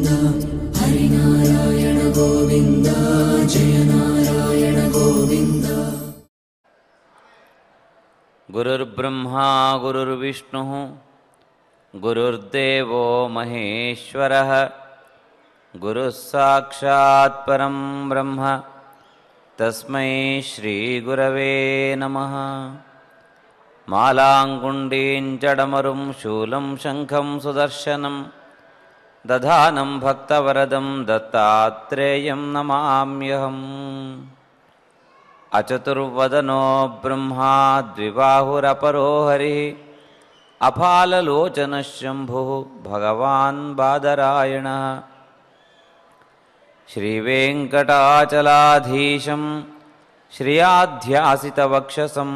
హరినారాయణ గోవింద జయ నారాయణ గోవింద గురుర్బ్రహ్మా గురుర్విష్ణు గురుర్దేవో మహేశ్వర గురుः సాక్షాత్ పరం బ్రహ్మ తస్మై శ్రీగురవే నమ మాలాంగుండీం చడమరుం శూలం శంఖం సుదర్శనం దధానం భక్తవరదం దత్తాత్రేయం నమామ్యహం అచతుర్వదనో బ్రహ్మా ద్విబాహురపరో హరి అఫాలలోచన శంభు భగవాన్ బాదరాయణ శ్రీవేంకటాచలాధీశం శ్రియాధ్యాసితవక్షసం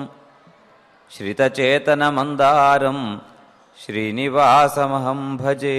శ్రితచేతనమందారం శ్రీనివాసమహం భజే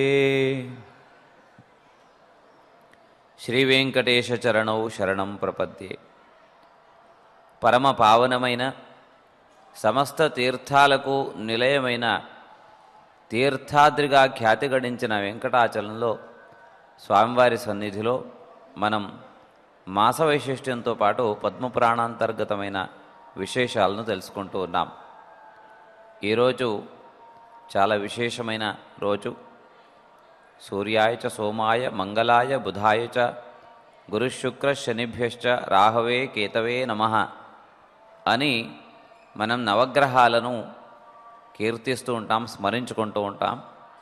శ్రీవేంకటేశచరణౌ శరణం ప్రపద్యే పరమ పావనమైన సమస్త తీర్థాలకు నిలయమైన తీర్థాద్రిగా ఖ్యాతి గడించిన వెంకటాచలంలో స్వామివారి సన్నిధిలో మనం మాస వైశిష్ట్యంతో పాటు పద్మపురాణాంతర్గతమైన విశేషాలను తెలుసుకుంటూ ఉన్నాం ఈరోజు చాలా విశేషమైన రోజు సూర్యాయ చ సోమాయ మంగళాయ బుధాయ చ గురుశుక్ర శనిభ్యశ్చ రాహవే కేతవే నమ అని మనం నవగ్రహాలను కీర్తిస్తూ ఉంటాం స్మరించుకుంటూ ఉంటాం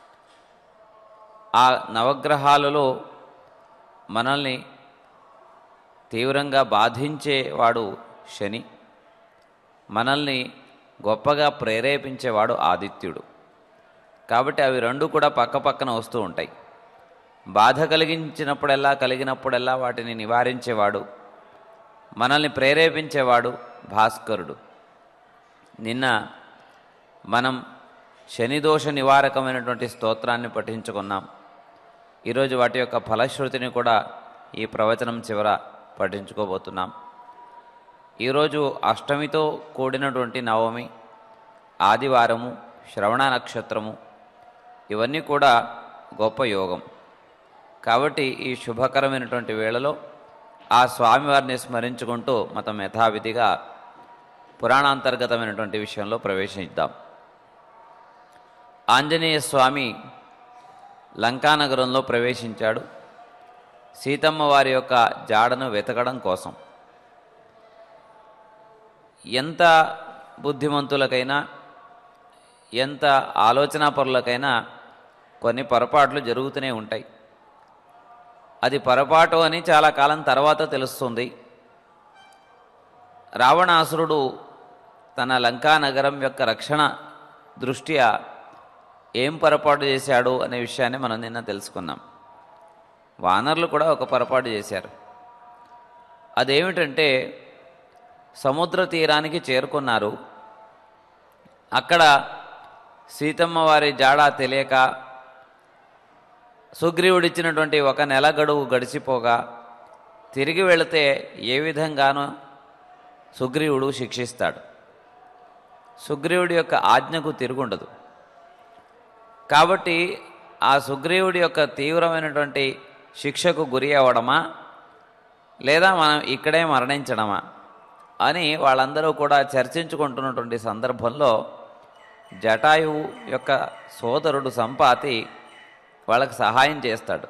ఆ నవగ్రహాలలో మనల్ని తీవ్రంగా బాధించేవాడు శని మనల్ని గొప్పగా ప్రేరేపించేవాడు ఆదిత్యుడు కాబట్టి అవి రెండు కూడా పక్క పక్కన వస్తూ ఉంటాయి బాధ కలిగించినప్పుడల్లా కలిగినప్పుడల్లా వాటిని నివారించేవాడు మనల్ని ప్రేరేపించేవాడు భాస్కరుడు నిన్న మనం శనిదోష నివారకమైనటువంటి స్తోత్రాన్ని పఠించుకున్నాం ఈరోజు వాటి యొక్క ఫలశ్రుతిని కూడా ఈ ప్రవచనం చివర పఠించుకోబోతున్నాం ఈరోజు అష్టమితో కూడినటువంటి నవమి ఆదివారము శ్రవణ నక్షత్రము ఇవన్నీ కూడా గొప్ప యోగం కాబట్టి ఈ శుభకరమైనటువంటి వేళలో ఆ స్వామివారిని స్మరించుకుంటూ మతం యథావిధిగా పురాణాంతర్గతమైనటువంటి విషయంలో ప్రవేశిద్దాం ఆంజనేయ స్వామి లంకానగరంలో ప్రవేశించాడు సీతమ్మ వారి యొక్క జాడను వెతకడం కోసం ఎంత బుద్ధిమంతులకైనా ఎంత ఆలోచనాపరులకైనా కొన్ని పొరపాట్లు జరుగుతూనే ఉంటాయి అది పొరపాటు అని చాలా కాలం తర్వాత తెలుస్తుంది రావణాసురుడు తన లంకా నగరం యొక్క రక్షణ దృష్ట్యా ఏం పొరపాటు చేశాడు అనే విషయాన్ని మనం నిన్న తెలుసుకున్నాం వానరులు కూడా ఒక పొరపాటు చేశారు అదేమిటంటే సముద్ర తీరానికి చేరుకున్నారు అక్కడ సీతమ్మ వారి జాడా తెలియక సుగ్రీవుడిచ్చినటువంటి ఒక నెల గడువు గడిచిపోగా తిరిగి వెళితే ఏ విధంగానూ సుగ్రీవుడు శిక్షిస్తాడు సుగ్రీవుడి యొక్క ఆజ్ఞకు తిరుగుండదు కాబట్టి ఆ సుగ్రీవుడి యొక్క తీవ్రమైనటువంటి శిక్షకు గురి అవ్వడమా లేదా మనం ఇక్కడే మరణించడమా అని వాళ్ళందరూ కూడా చర్చించుకుంటున్నటువంటి సందర్భంలో జటాయువు యొక్క సోదరుడు సంపాతి వాళ్ళకి సహాయం చేస్తాడు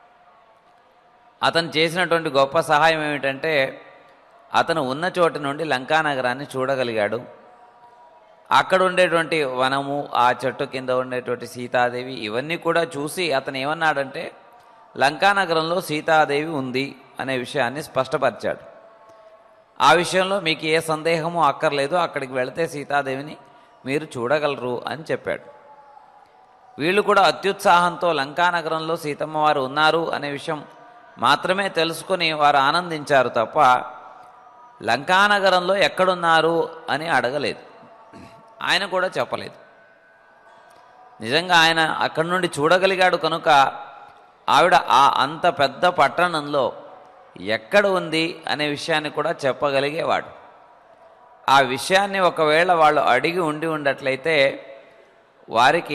అతను చేసినటువంటి గొప్ప సహాయం ఏమిటంటే అతను ఉన్న చోటు నుండి లంకానగరాన్ని చూడగలిగాడు అక్కడ ఉండేటువంటి వనము ఆ చెట్టు కింద ఉండేటువంటి సీతాదేవి ఇవన్నీ కూడా చూసి అతను ఏమన్నాడంటే లంకానగరంలో సీతాదేవి ఉంది అనే విషయాన్ని స్పష్టపరిచాడు ఆ విషయంలో మీకు ఏ సందేహము అక్కర్లేదు అక్కడికి వెళితే సీతాదేవిని మీరు చూడగలరు అని చెప్పాడు వీళ్ళు కూడా అత్యుత్సాహంతో లంకానగరంలో సీతమ్మ వారు ఉన్నారు అనే విషయం మాత్రమే తెలుసుకొని వారు ఆనందించారు తప్ప లంకానగరంలో ఎక్కడున్నారు అని అడగలేదు ఆయన కూడా చెప్పలేదు నిజంగా ఆయన అక్కడి నుండి చూడగలిగాడు కనుక ఆవిడ ఆ అంత పెద్ద పట్టణంలో ఎక్కడ ఉంది అనే విషయాన్ని కూడా చెప్పగలిగేవాడు ఆ విషయాన్ని ఒకవేళ వాళ్ళు అడిగి ఉండి ఉండట్లయితే వారికి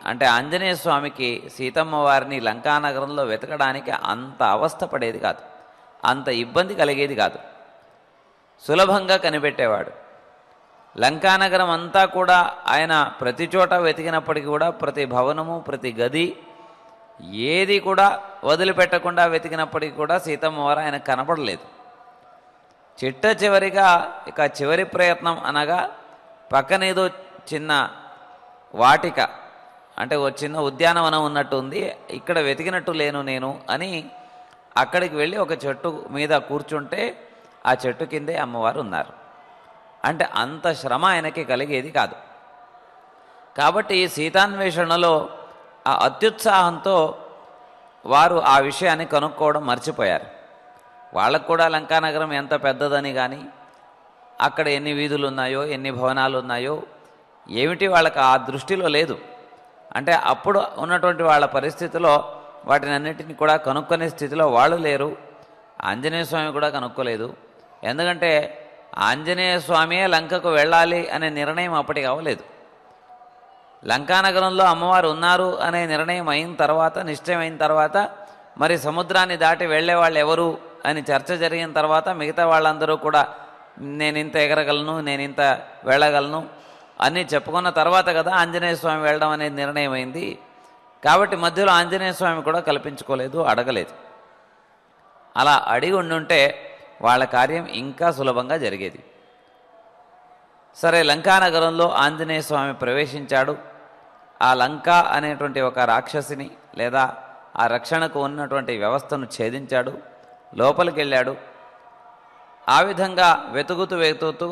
అంటే ఆంజనేయ స్వామికి సీతమ్మ వారిని లంకానగరంలో వెతకడానికి అంత అవస్థ పడేది కాదు అంత ఇబ్బంది కలిగేది కాదు సులభంగా కనిపెట్టేవాడు లంకానగరం అంతా కూడా ఆయన ప్రతి చోట వెతికినప్పటికీ కూడా ప్రతి భవనము ప్రతి గది ఏది కూడా వదిలిపెట్టకుండా వెతికినప్పటికీ కూడా సీతమ్మ వారు ఆయన కనపడలేదు చిట్ట చివరిగా ఇక చివరి ప్రయత్నం అనగా పక్కనేదో చిన్న వాటిక అంటే ఓ చిన్న ఉద్యానవనం ఉన్నట్టు ఉంది ఇక్కడ వెతికినట్టు లేను నేను అని అక్కడికి వెళ్ళి ఒక చెట్టు మీద కూర్చుంటే ఆ చెట్టు కిందే అమ్మవారు ఉన్నారు అంటే అంత శ్రమ ఆయనకి కలిగేది కాదు కాబట్టి ఈ సీతాన్వేషణలో ఆ అత్యుత్సాహంతో వారు ఆ విషయాన్ని కనుక్కోవడం మర్చిపోయారు వాళ్ళకు కూడా లంకానగరం ఎంత పెద్దదని కానీ అక్కడ ఎన్ని వీధులు ఉన్నాయో ఎన్ని భవనాలు ఉన్నాయో ఏమిటి వాళ్ళకి ఆ దృష్టిలో లేదు అంటే అప్పుడు ఉన్నటువంటి వాళ్ళ పరిస్థితిలో వాటిని అన్నిటిని కూడా కనుక్కునే స్థితిలో వాళ్ళు లేరు ఆంజనేయ స్వామి కూడా కనుక్కోలేదు ఎందుకంటే ఆంజనేయ స్వామియే లంకకు వెళ్ళాలి అనే నిర్ణయం అప్పటికి అవ్వలేదు లంకానగరంలో అమ్మవారు ఉన్నారు అనే నిర్ణయం అయిన తర్వాత నిశ్చయమైన తర్వాత మరి సముద్రాన్ని దాటి వెళ్ళే వాళ్ళు ఎవరు అని చర్చ జరిగిన తర్వాత మిగతా వాళ్ళందరూ కూడా నేను ఇంత ఎగరగలను నేను ఇంత వెళ్ళగలను అని చెప్పుకున్న తర్వాత కదా ఆంజనేయ స్వామి వెళ్ళడం అనేది నిర్ణయం అయింది కాబట్టి మధ్యలో ఆంజనేయ స్వామి కూడా కల్పించుకోలేదు అడగలేదు అలా అడిగి ఉండుంటే వాళ్ళ కార్యం ఇంకా సులభంగా జరిగేది సరే లంకానగరంలో ఆంజనేయ స్వామి ప్రవేశించాడు ఆ లంక అనేటువంటి ఒక రాక్షసిని లేదా ఆ రక్షణకు ఉన్నటువంటి వ్యవస్థను ఛేదించాడు లోపలికి వెళ్ళాడు ఆ విధంగా వెతుకుతూ వెతుకుతూ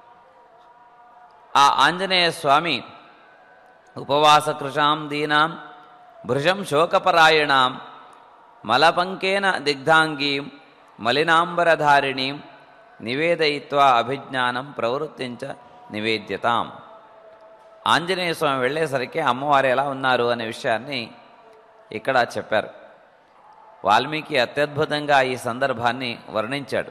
ఆ ఆంజనేయ స్వామి ఉపవాస కృషాం దీనాం భృజం శోకపరాయణాం మలపంకేన దిగ్ధాంగీం మలినాంబరధారిణీం నివేదయిత్వా అభిజ్ఞానం ప్రవృత్తించ నివేద్యతాం ఆంజనేయ స్వామి వెళ్ళేసరికి అమ్మవారు ఎలా ఉన్నారు అనే విషయాన్ని ఇక్కడ చెప్పారు వాల్మీకి అత్యద్భుతంగా ఈ సందర్భాన్ని వర్ణించాడు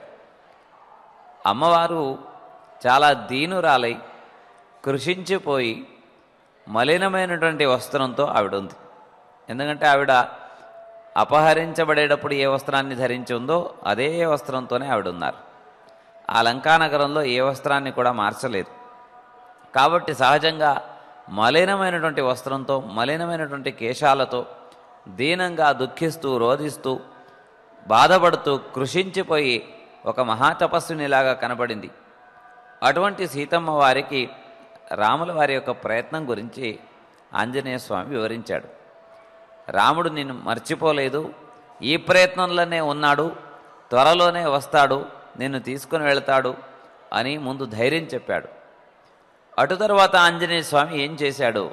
అమ్మవారు చాలా దీనురాలై కృషించిపోయి మలినమైనటువంటి వస్త్రంతో ఆవిడ ఉంది ఎందుకంటే ఆవిడ అపహరించబడేటప్పుడు ఏ వస్త్రాన్ని ధరించి ఉందో అదే వస్త్రంతోనే ఆవిడ ఉన్నారు ఆ లంకానగరంలో ఏ వస్త్రాన్ని కూడా మార్చలేదు కాబట్టి సహజంగా మలినమైనటువంటి వస్త్రంతో మలినమైనటువంటి కేశాలతో దీనంగా దుఃఖిస్తూ రోధిస్తూ బాధపడుతూ కృషించిపోయి ఒక మహాతపస్సునిలాగా కనబడింది అటువంటి సీతమ్మ వారికి రాముల వారి యొక్క ప్రయత్నం గురించి ఆంజనేయ స్వామి వివరించాడు రాముడు నిన్ను మర్చిపోలేదు ఈ ప్రయత్నంలోనే ఉన్నాడు త్వరలోనే వస్తాడు నిన్ను తీసుకుని వెళ్తాడు అని ముందు ధైర్యం చెప్పాడు అటు తర్వాత ఆంజనేయ స్వామి ఏం చేశాడు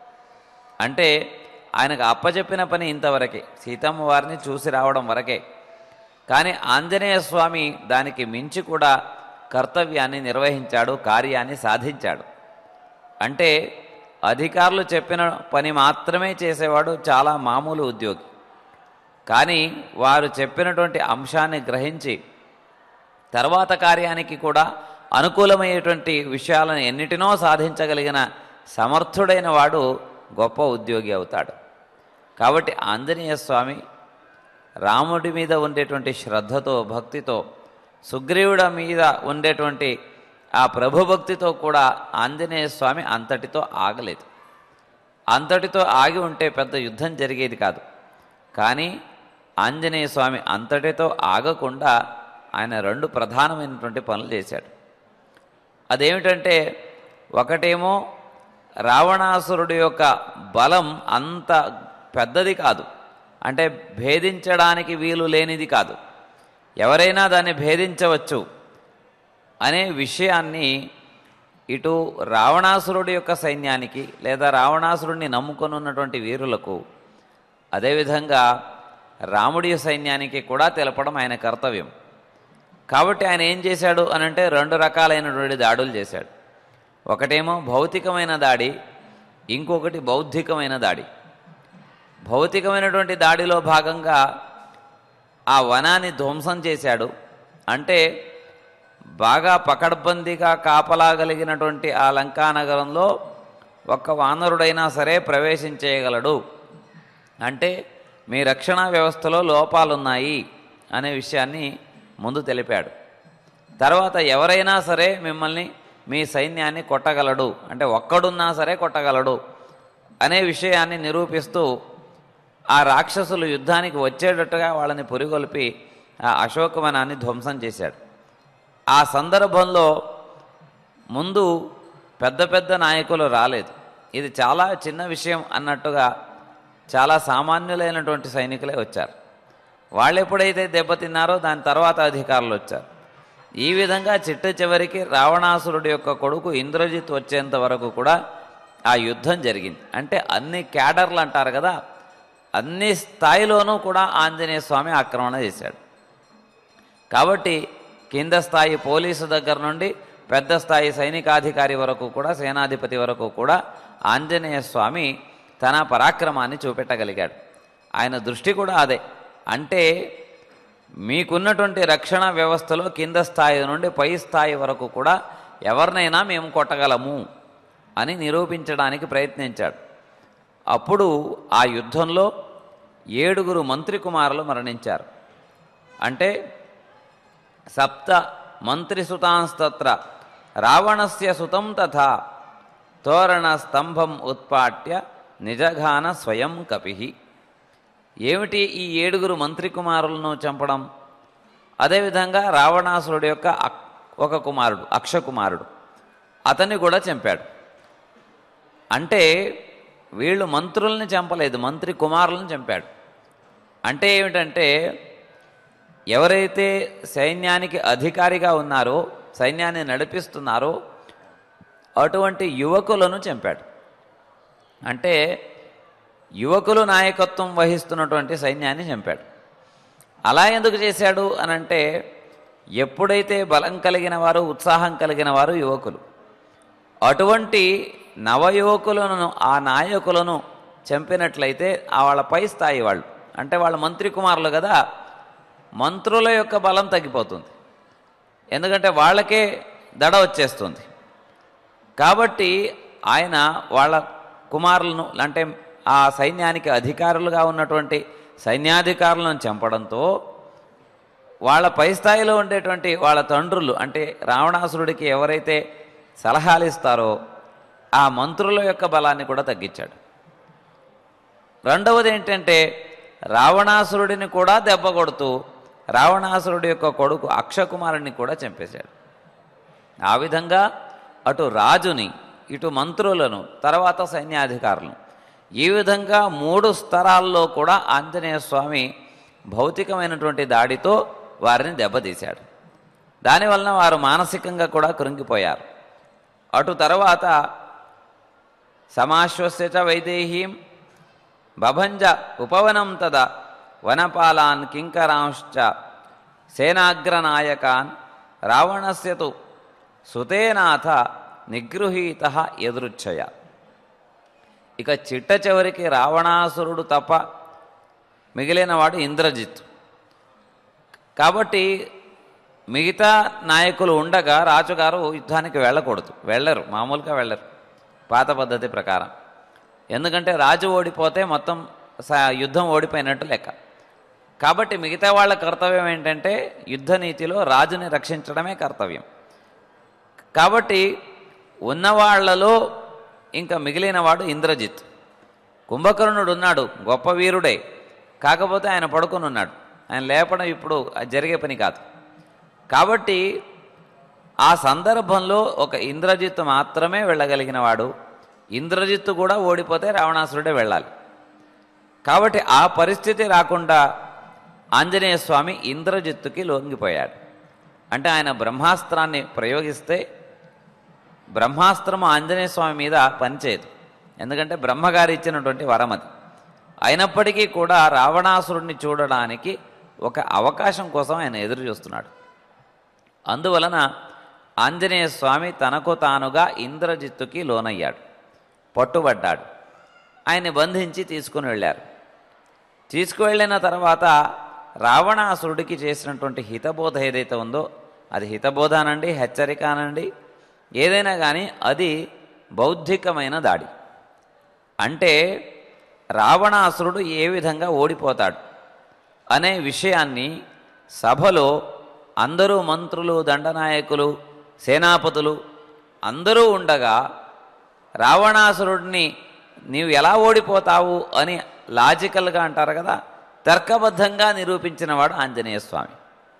అంటే ఆయనకు అప్పచెప్పిన పని ఇంతవరకే సీతమ్మ వారిని చూసి రావడం వరకే కానీ ఆంజనేయ స్వామి దానికి మించి కూడా కర్తవ్యాన్ని నిర్వహించాడు కార్యాన్ని సాధించాడు అంటే అధికారులు చెప్పిన పని మాత్రమే చేసేవాడు చాలా మామూలు ఉద్యోగి కానీ వారు చెప్పినటువంటి అంశాన్ని గ్రహించి తర్వాత కార్యానికి కూడా అనుకూలమయ్యేటువంటి విషయాలను ఎన్నిటినో సాధించగలిగిన సమర్థుడైన వాడు గొప్ప ఉద్యోగి అవుతాడు కాబట్టి ఆంజనేయ స్వామి రాముడి మీద ఉండేటువంటి శ్రద్ధతో భక్తితో సుగ్రీవుడి మీద ఉండేటువంటి ఆ ప్రభుభక్తితో కూడా ఆంజనేయ స్వామి అంతటితో ఆగలేదు అంతటితో ఆగి ఉంటే పెద్ద యుద్ధం జరిగేది కాదు కానీ ఆంజనేయ స్వామి అంతటితో ఆగకుండా ఆయన రెండు ప్రధానమైనటువంటి పనులు చేశాడు అదేమిటంటే ఒకటేమో రావణాసురుడి యొక్క బలం అంత పెద్దది కాదు అంటే భేదించడానికి వీలు లేనిది కాదు ఎవరైనా దాన్ని భేదించవచ్చు అనే విషయాన్ని ఇటు రావణాసురుడి యొక్క సైన్యానికి లేదా రావణాసురుడిని నమ్ముకొని ఉన్నటువంటి వీరులకు అదేవిధంగా రాముడి సైన్యానికి కూడా తెలపడం ఆయన కర్తవ్యం కాబట్టి ఆయన ఏం చేశాడు అని అంటే రెండు రకాలైనటువంటి దాడులు చేశాడు ఒకటేమో భౌతికమైన దాడి ఇంకొకటి బౌద్ధికమైన దాడి భౌతికమైనటువంటి దాడిలో భాగంగా ఆ వనాన్ని ధ్వంసం చేశాడు అంటే బాగా పకడ్బందీగా కాపలాగలిగినటువంటి ఆ లంకానగరంలో ఒక్క వానరుడైనా సరే ప్రవేశించేయగలడు అంటే మీ రక్షణ వ్యవస్థలో లోపాలున్నాయి అనే విషయాన్ని ముందు తెలిపాడు తర్వాత ఎవరైనా సరే మిమ్మల్ని మీ సైన్యాన్ని కొట్టగలడు అంటే ఒక్కడున్నా సరే కొట్టగలడు అనే విషయాన్ని నిరూపిస్తూ ఆ రాక్షసులు యుద్ధానికి వచ్చేటట్టుగా వాళ్ళని పురిగొల్పి ఆ అశోకవనాన్ని ధ్వంసం చేశాడు ఆ సందర్భంలో ముందు పెద్ద పెద్ద నాయకులు రాలేదు ఇది చాలా చిన్న విషయం అన్నట్టుగా చాలా సామాన్యులైనటువంటి సైనికులే వచ్చారు వాళ్ళు ఎప్పుడైతే దెబ్బతిన్నారో దాని తర్వాత అధికారులు వచ్చారు ఈ విధంగా చిట్ట చివరికి రావణాసురుడి యొక్క కొడుకు ఇంద్రజిత్ వచ్చేంత వరకు కూడా ఆ యుద్ధం జరిగింది అంటే అన్ని క్యాడర్లు అంటారు కదా అన్ని స్థాయిలోనూ కూడా ఆంజనేయ స్వామి ఆక్రమణ చేశాడు కాబట్టి కింద స్థాయి పోలీసు దగ్గర నుండి పెద్ద స్థాయి సైనికాధికారి వరకు కూడా సేనాధిపతి వరకు కూడా ఆంజనేయ స్వామి తన పరాక్రమాన్ని చూపెట్టగలిగాడు ఆయన దృష్టి కూడా అదే అంటే మీకున్నటువంటి రక్షణ వ్యవస్థలో కింద స్థాయి నుండి పై స్థాయి వరకు కూడా ఎవరినైనా మేము కొట్టగలము అని నిరూపించడానికి ప్రయత్నించాడు అప్పుడు ఆ యుద్ధంలో ఏడుగురు మంత్రి కుమారులు మరణించారు అంటే సప్త మంత్రిసుతాంస్తత్ర రావణస్య సుతం తథా తోరణ స్తంభం ఉత్పాట్య నిజఘాన స్వయం కపిహి ఏమిటి ఈ ఏడుగురు మంత్రి కుమారులను చంపడం అదేవిధంగా రావణాసురుడు యొక్క అక్- ఒక కుమారుడు అక్షకుమారుడు అతన్ని కూడా చంపాడు అంటే వీళ్ళు మంత్రుల్ని చంపలేదు మంత్రి కుమారులను చంపాడు అంటే ఏమిటంటే ఎవరైతే సైన్యానికి అధికారిగా ఉన్నారో సైన్యాన్ని నడిపిస్తున్నారో అటువంటి యువకులను చంపాడు అంటే యువకులు నాయకత్వం వహిస్తున్నటువంటి సైన్యాన్ని చంపాడు అలా ఎందుకు చేశాడు అని అంటే ఎప్పుడైతే బలం కలిగిన వారు ఉత్సాహం కలిగిన వారు యువకులు అటువంటి నవయువకులను ఆ నాయకులను చంపినట్లయితే ఆ వాళ్ళ పై స్థాయి వాళ్ళు అంటే వాళ్ళ మంత్రి కుమారులు కదా మంత్రుల యొక్క బలం తగ్గిపోతుంది ఎందుకంటే వాళ్ళకే దడ వచ్చేస్తుంది కాబట్టి ఆయన వాళ్ళ కుమారులను అంటే ఆ సైన్యానికి అధికారులుగా ఉన్నటువంటి సైన్యాధికారులను చంపడంతో వాళ్ళ పై స్థాయిలో ఉండేటువంటి వాళ్ళ తండ్రులు అంటే రావణాసురుడికి ఎవరైతే సలహాలు ఇస్తారో ఆ మంత్రుల యొక్క బలాన్ని కూడా తగ్గించాడు రెండవది ఏంటంటే రావణాసురుడిని కూడా దెబ్బ కొడుతూ రావణాసురుడి యొక్క కొడుకు అక్షకుమారుని కూడా చంపేశాడు ఆ విధంగా అటు రాజుని ఇటు మంత్రులను తర్వాత సైన్యాధికారులను ఈ విధంగా మూడు స్తరాల్లో కూడా ఆంజనేయ స్వామి భౌతికమైనటువంటి దాడితో వారిని దెబ్బతీశాడు దానివలన వారు మానసికంగా కూడా కృంగిపోయారు అటు తర్వాత సమాశ్వస్య చ వైదేహీం బభంజ ఉపవనం తద వనపాలాన్ కింకరాంశ్చ సేనాగ్రనాయకాన్ రావణస్య తు సుతేనాథ నిగృహీత ఎదురుచ్ఛయ ఇక చిట్ట చివరికి రావణాసురుడు తప్ప మిగిలినవాడు ఇంద్రజిత్ కాబట్టి మిగతా నాయకులు ఉండగా రాజుగారు యుద్ధానికి వెళ్ళకూడదు వెళ్ళరు మామూలుగా వెళ్ళరు పాత పద్ధతి ప్రకారం ఎందుకంటే రాజు ఓడిపోతే మొత్తం స- యుద్ధం ఓడిపోయినట్టు లెక్క కాబట్టి మిగతా వాళ్ళ కర్తవ్యం ఏంటంటే యుద్ధ నీతిలో రాజుని రక్షించడమే కర్తవ్యం కాబట్టి ఉన్నవాళ్లలో ఇంకా మిగిలినవాడు ఇంద్రజిత్ కుంభకర్ణుడు ఉన్నాడు గొప్ప వీరుడే కాకపోతే ఆయన పడుకొని ఉన్నాడు ఆయన లేపడం ఇప్పుడు అది జరిగే పని కాదు కాబట్టి ఆ సందర్భంలో ఒక ఇంద్రజిత్ మాత్రమే వెళ్ళగలిగిన వాడు ఇంద్రజిత్తు కూడా ఓడిపోతే రావణాసురుడే వెళ్ళాలి కాబట్టి ఆ పరిస్థితి రాకుండా ఆంజనేయ స్వామి ఇంద్రజిత్తుకి లొంగిపోయాడు అంటే ఆయన బ్రహ్మాస్త్రాన్ని ప్రయోగిస్తే బ్రహ్మాస్త్రము ఆంజనేయ స్వామి మీద పనిచేయదు ఎందుకంటే బ్రహ్మగారు ఇచ్చినటువంటి వరం అది అయినప్పటికీ కూడా రావణాసురుడిని చూడడానికి ఒక అవకాశం కోసం ఆయన ఎదురు చూస్తున్నాడు అందువలన ఆంజనేయ స్వామి తనకు తానుగా ఇంద్రజిత్తుకి లోనయ్యాడు పట్టుబడ్డాడు ఆయన్ని బంధించి తీసుకుని వెళ్ళారు తీసుకువెళ్ళిన తర్వాత రావణాసురుడికి చేసినటువంటి హితబోధ ఏదైతే ఉందో అది హితబోధ అనండి హెచ్చరిక అనండి ఏదైనా కానీ అది బౌద్ధికమైన దాడి అంటే రావణాసురుడు ఏ విధంగా ఓడిపోతాడు అనే విషయాన్ని సభలో అందరూ మంత్రులు దండనాయకులు సేనాపతులు అందరూ ఉండగా రావణాసురుడిని నీవు ఎలా ఓడిపోతావు అని లాజికల్గా అంటారు కదా తర్కబద్ధంగా నిరూపించిన వాడు ఆంజనేయ స్వామి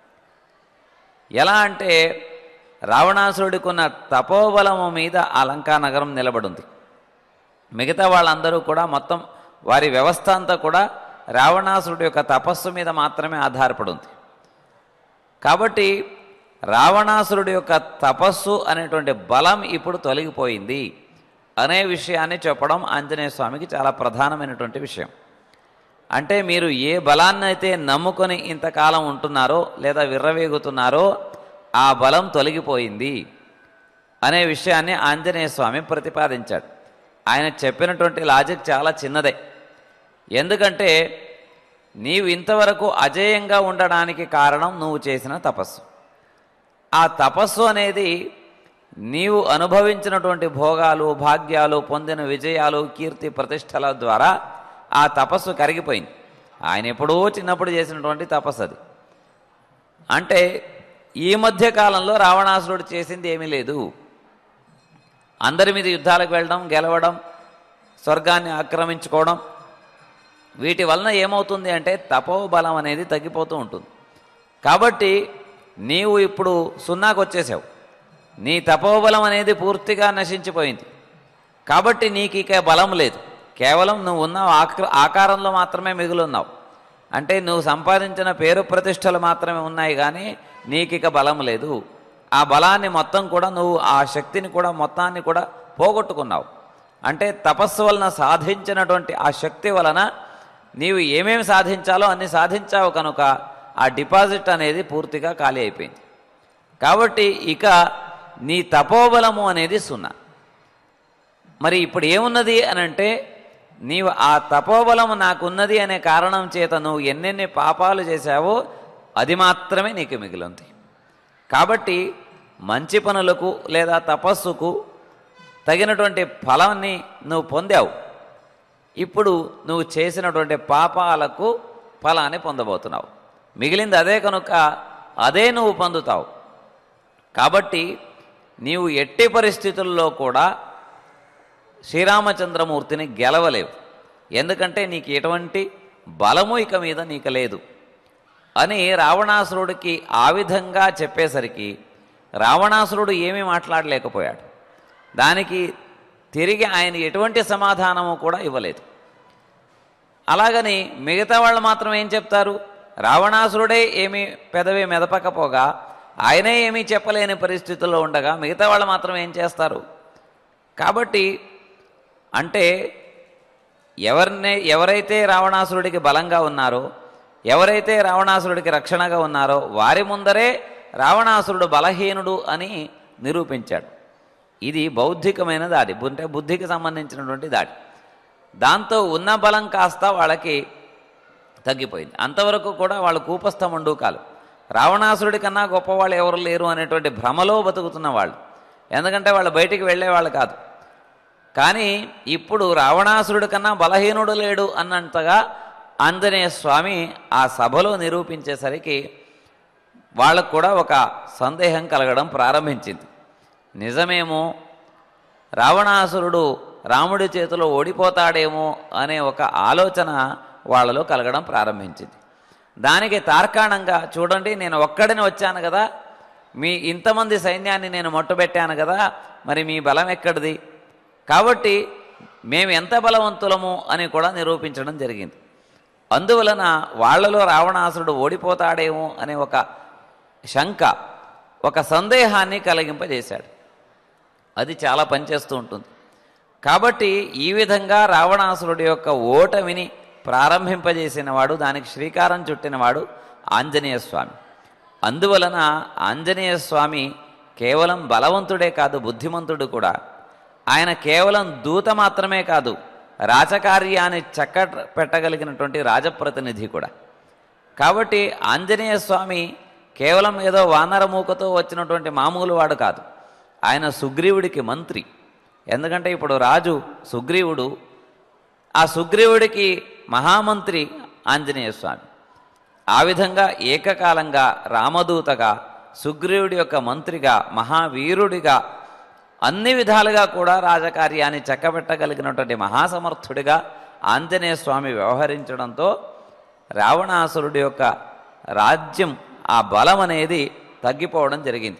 ఎలా అంటే రావణాసురుడికి ఉన్న తపోబలము మీద ఆ లంకా నగరం నిలబడింది మిగతా వాళ్ళందరూ కూడా మొత్తం వారి వ్యవస్థ అంతా కూడా రావణాసురుడి యొక్క తపస్సు మీద మాత్రమే ఆధారపడి ఉంది కాబట్టి రావణాసురుడి యొక్క తపస్సు అనేటువంటి బలం ఇప్పుడు తొలగిపోయింది అనే విషయాన్ని చెప్పడం ఆంజనేయ స్వామికి చాలా ప్రధానమైనటువంటి విషయం అంటే మీరు ఏ బలాన్ని అయితే నమ్ముకొని ఇంతకాలం ఉంటున్నారో లేదా విర్రవేగుతున్నారో ఆ బలం తొలగిపోయింది అనే విషయాన్ని ఆంజనేయ స్వామి ప్రతిపాదించాడు ఆయన చెప్పినటువంటి లాజిక్ చాలా చిన్నదే ఎందుకంటే నీవు ఇంతవరకు అజేయంగా ఉండడానికి కారణం నువ్వు చేసిన తపస్సు ఆ తపస్సు అనేది నీవు అనుభవించినటువంటి భోగాలు భాగ్యాలు పొందిన విజయాలు కీర్తి ప్రతిష్టల ద్వారా ఆ తపస్సు కరిగిపోయింది ఆయన ఎప్పుడో చిన్నప్పుడు చేసినటువంటి తపస్సు అది అంటే ఈ మధ్య కాలంలో రావణాసురుడు చేసింది ఏమీ లేదు అందరి మీద యుద్ధాలకు వెళ్ళడం గెలవడం స్వర్గాన్ని ఆక్రమించుకోవడం వీటి వలన ఏమవుతుంది అంటే తపోబలం అనేది తగ్గిపోతూ ఉంటుంది కాబట్టి నీవు ఇప్పుడు సున్నాకు వచ్చేసావు నీ తపోబలం అనేది పూర్తిగా నశించిపోయింది కాబట్టి నీకు ఇక బలం లేదు కేవలం నువ్వు ఉన్నావు ఆక ఆకారంలో మాత్రమే మిగులున్నావు అంటే నువ్వు సంపాదించిన పేరు ప్రతిష్టలు మాత్రమే ఉన్నాయి కానీ నీకు ఇక బలం లేదు ఆ బలాన్ని మొత్తం కూడా నువ్వు ఆ శక్తిని కూడా మొత్తాన్ని కూడా పోగొట్టుకున్నావు అంటే తపస్సు వలన సాధించినటువంటి ఆ శక్తి వలన నీవు ఏమేమి సాధించాలో అన్ని సాధించావు కనుక ఆ డిపాజిట్ అనేది పూర్తిగా ఖాళీ అయిపోయింది కాబట్టి ఇక నీ తపోబలము అనేది సున్నా మరి ఇప్పుడు ఏమున్నది అని అంటే నీవు ఆ తపోబలము నాకున్నది అనే కారణం చేత నువ్వు ఎన్నెన్ని పాపాలు చేశావో అది మాత్రమే నీకు మిగిలింది కాబట్టి మంచి పనులకు లేదా తపస్సుకు తగినటువంటి ఫలాన్ని నువ్వు పొందావు ఇప్పుడు నువ్వు చేసినటువంటి పాపాలకు ఫలాన్ని పొందబోతున్నావు మిగిలింది అదే కనుక అదే నువ్వు పొందుతావు కాబట్టి నీవు ఎట్టి పరిస్థితుల్లో కూడా శ్రీరామచంద్రమూర్తిని గెలవలేవు ఎందుకంటే నీకు ఎటువంటి బలము ఇక మీద నీకు లేదు అని రావణాసురుడికి ఆ విధంగా చెప్పేసరికి రావణాసురుడు ఏమీ మాట్లాడలేకపోయాడు దానికి తిరిగి ఆయన ఎటువంటి సమాధానము కూడా ఇవ్వలేదు అలాగని మిగతా వాళ్ళు మాత్రం ఏం చెప్తారు రావణాసురుడే ఏమీ పెదవి మెదపకపోగా ఆయనే ఏమీ చెప్పలేని పరిస్థితుల్లో ఉండగా మిగతా వాళ్ళు మాత్రం ఏం చేస్తారు కాబట్టి అంటే ఎవరినే ఎవరైతే రావణాసురుడికి బలంగా ఉన్నారో ఎవరైతే రావణాసురుడికి రక్షణగా ఉన్నారో వారి ముందరే రావణాసురుడు బలహీనుడు అని నిరూపించాడు ఇది బౌద్ధికమైన దాడి అంటే బుద్ధికి సంబంధించినటువంటి దాడి దాంతో ఉన్న బలం కాస్త వాళ్ళకి తగ్గిపోయింది అంతవరకు కూడా వాళ్ళు కూపస్థముండు కాలు రావణాసురుడి కన్నా గొప్పవాళ్ళు ఎవరు లేరు అనేటువంటి భ్రమలో బతుకుతున్న వాళ్ళు ఎందుకంటే వాళ్ళు బయటికి వెళ్ళేవాళ్ళు కాదు కానీ ఇప్పుడు రావణాసురుడి కన్నా బలహీనుడు లేడు అన్నంతగా ఆంజనేయ స్వామి ఆ సభలో నిరూపించేసరికి వాళ్ళకు కూడా ఒక సందేహం కలగడం ప్రారంభించింది నిజమేమో రావణాసురుడు రాముడి చేతిలో ఓడిపోతాడేమో అనే ఒక ఆలోచన వాళ్ళలో కలగడం ప్రారంభించింది దానికి తార్కాణంగా చూడండి నేను ఒక్కడిని వచ్చాను కదా మీ ఇంతమంది సైన్యాన్ని నేను మొట్టబెట్టాను కదా మరి మీ బలం ఎక్కడిది కాబట్టి మేము ఎంత బలవంతులము అని కూడా నిరూపించడం జరిగింది అందువలన వాళ్ళలో రావణాసురుడు ఓడిపోతాడేమో అనే ఒక శంక ఒక సందేహాన్ని కలిగింపజేశాడు అది చాలా పనిచేస్తూ ఉంటుంది కాబట్టి ఈ విధంగా రావణాసురుడి యొక్క ఓటమిని ప్రారంభింపజేసిన వాడు దానికి శ్రీకారం చుట్టినవాడు ఆంజనేయ స్వామి అందువలన ఆంజనేయ స్వామి కేవలం బలవంతుడే కాదు బుద్ధిమంతుడు కూడా ఆయన కేవలం దూత మాత్రమే కాదు రాజకార్యాన్ని చక్క పెట్టగలిగినటువంటి రాజప్రతినిధి కూడా కాబట్టి ఆంజనేయ స్వామి కేవలం ఏదో వానరమూకతో వచ్చినటువంటి మామూలు వాడు కాదు ఆయన సుగ్రీవుడికి మంత్రి ఎందుకంటే ఇప్పుడు రాజు సుగ్రీవుడు ఆ సుగ్రీవుడికి మహామంత్రి ఆంజనేయ స్వామి ఆ విధంగా ఏకకాలంగా రామదూతగా సుగ్రీవుడి యొక్క మంత్రిగా మహావీరుడిగా అన్ని విధాలుగా కూడా రాజకార్యాన్ని చక్కబెట్టగలిగినటువంటి మహాసమర్థుడిగా ఆంజనేయ స్వామి వ్యవహరించడంతో రావణాసురుడి యొక్క రాజ్యం ఆ బలం అనేది తగ్గిపోవడం జరిగింది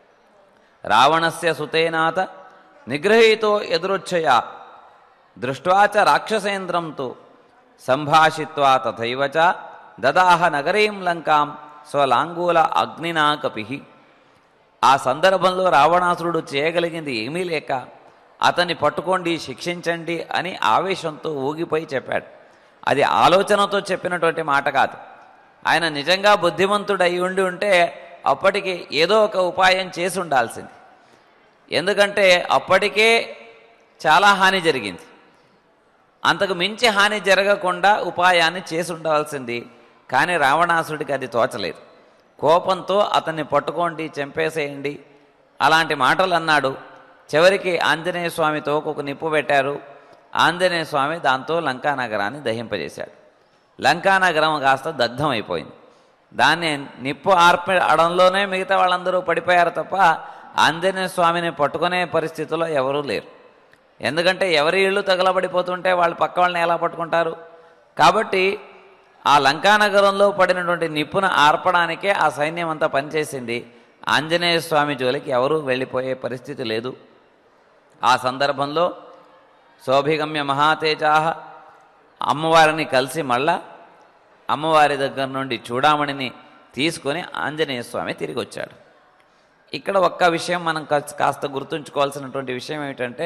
రావణస్య సుతేనాథ నిగ్రహీతో ఎదురొచ్చయ దృష్ట్వాచ రాక్షసేంద్రంతో సంభాషిత్వా తథైవ చ దదాహ నగరీం లంకాం స్వలాంగూల అగ్నినా కపి ఆ సందర్భంలో రావణాసురుడు చేయగలిగింది ఏమీ లేక అతన్ని పట్టుకోండి శిక్షించండి అని ఆవేశంతో ఊగిపోయి చెప్పాడు అది ఆలోచనతో చెప్పినటువంటి మాట కాదు ఆయన నిజంగా బుద్ధిమంతుడు అయి ఉండి ఉంటే అప్పటికి ఏదో ఒక ఉపాయం చేసి ఉండాల్సింది ఎందుకంటే అప్పటికే చాలా హాని జరిగింది అంతకు మించి హాని జరగకుండా ఉపాయాన్ని చేసి ఉండవలసింది కానీ రావణాసుడికి అది తోచలేదు కోపంతో అతన్ని పట్టుకోండి చంపేసేయండి అలాంటి మాటలు అన్నాడు చివరికి ఆంజనేయ స్వామి తోకకు నిప్పు పెట్టారు ఆంజనేయ స్వామి దాంతో లంకా నగరాన్ని దహింపజేశాడు లంకా నగరం కాస్త దగ్ధం అయిపోయింది దాన్ని నిప్పు ఆర్పడంలోనే మిగతా వాళ్ళందరూ పడిపోయారు తప్ప ఆంజనేయ స్వామిని పట్టుకునే పరిస్థితిలో ఎవరూ లేరు ఎందుకంటే ఎవరి ఇళ్ళు తగలబడిపోతుంటే వాళ్ళు పక్క వాళ్ళని ఎలా పట్టుకుంటారు కాబట్టి ఆ లంకానగరంలో పడినటువంటి నిప్పును ఆర్పడానికే ఆ సైన్యం అంతా పనిచేసింది ఆంజనేయ స్వామి జోలికి ఎవరూ వెళ్ళిపోయే పరిస్థితి లేదు ఆ సందర్భంలో శోభిగమ్య మహాతేజాహ అమ్మవారిని కలిసి మళ్ళా అమ్మవారి దగ్గర నుండి చూడామణిని తీసుకొని ఆంజనేయ స్వామి తిరిగి వచ్చాడు ఇక్కడ ఒక్క విషయం మనం కాస్త కాస్త గుర్తుంచుకోవాల్సినటువంటి విషయం ఏమిటంటే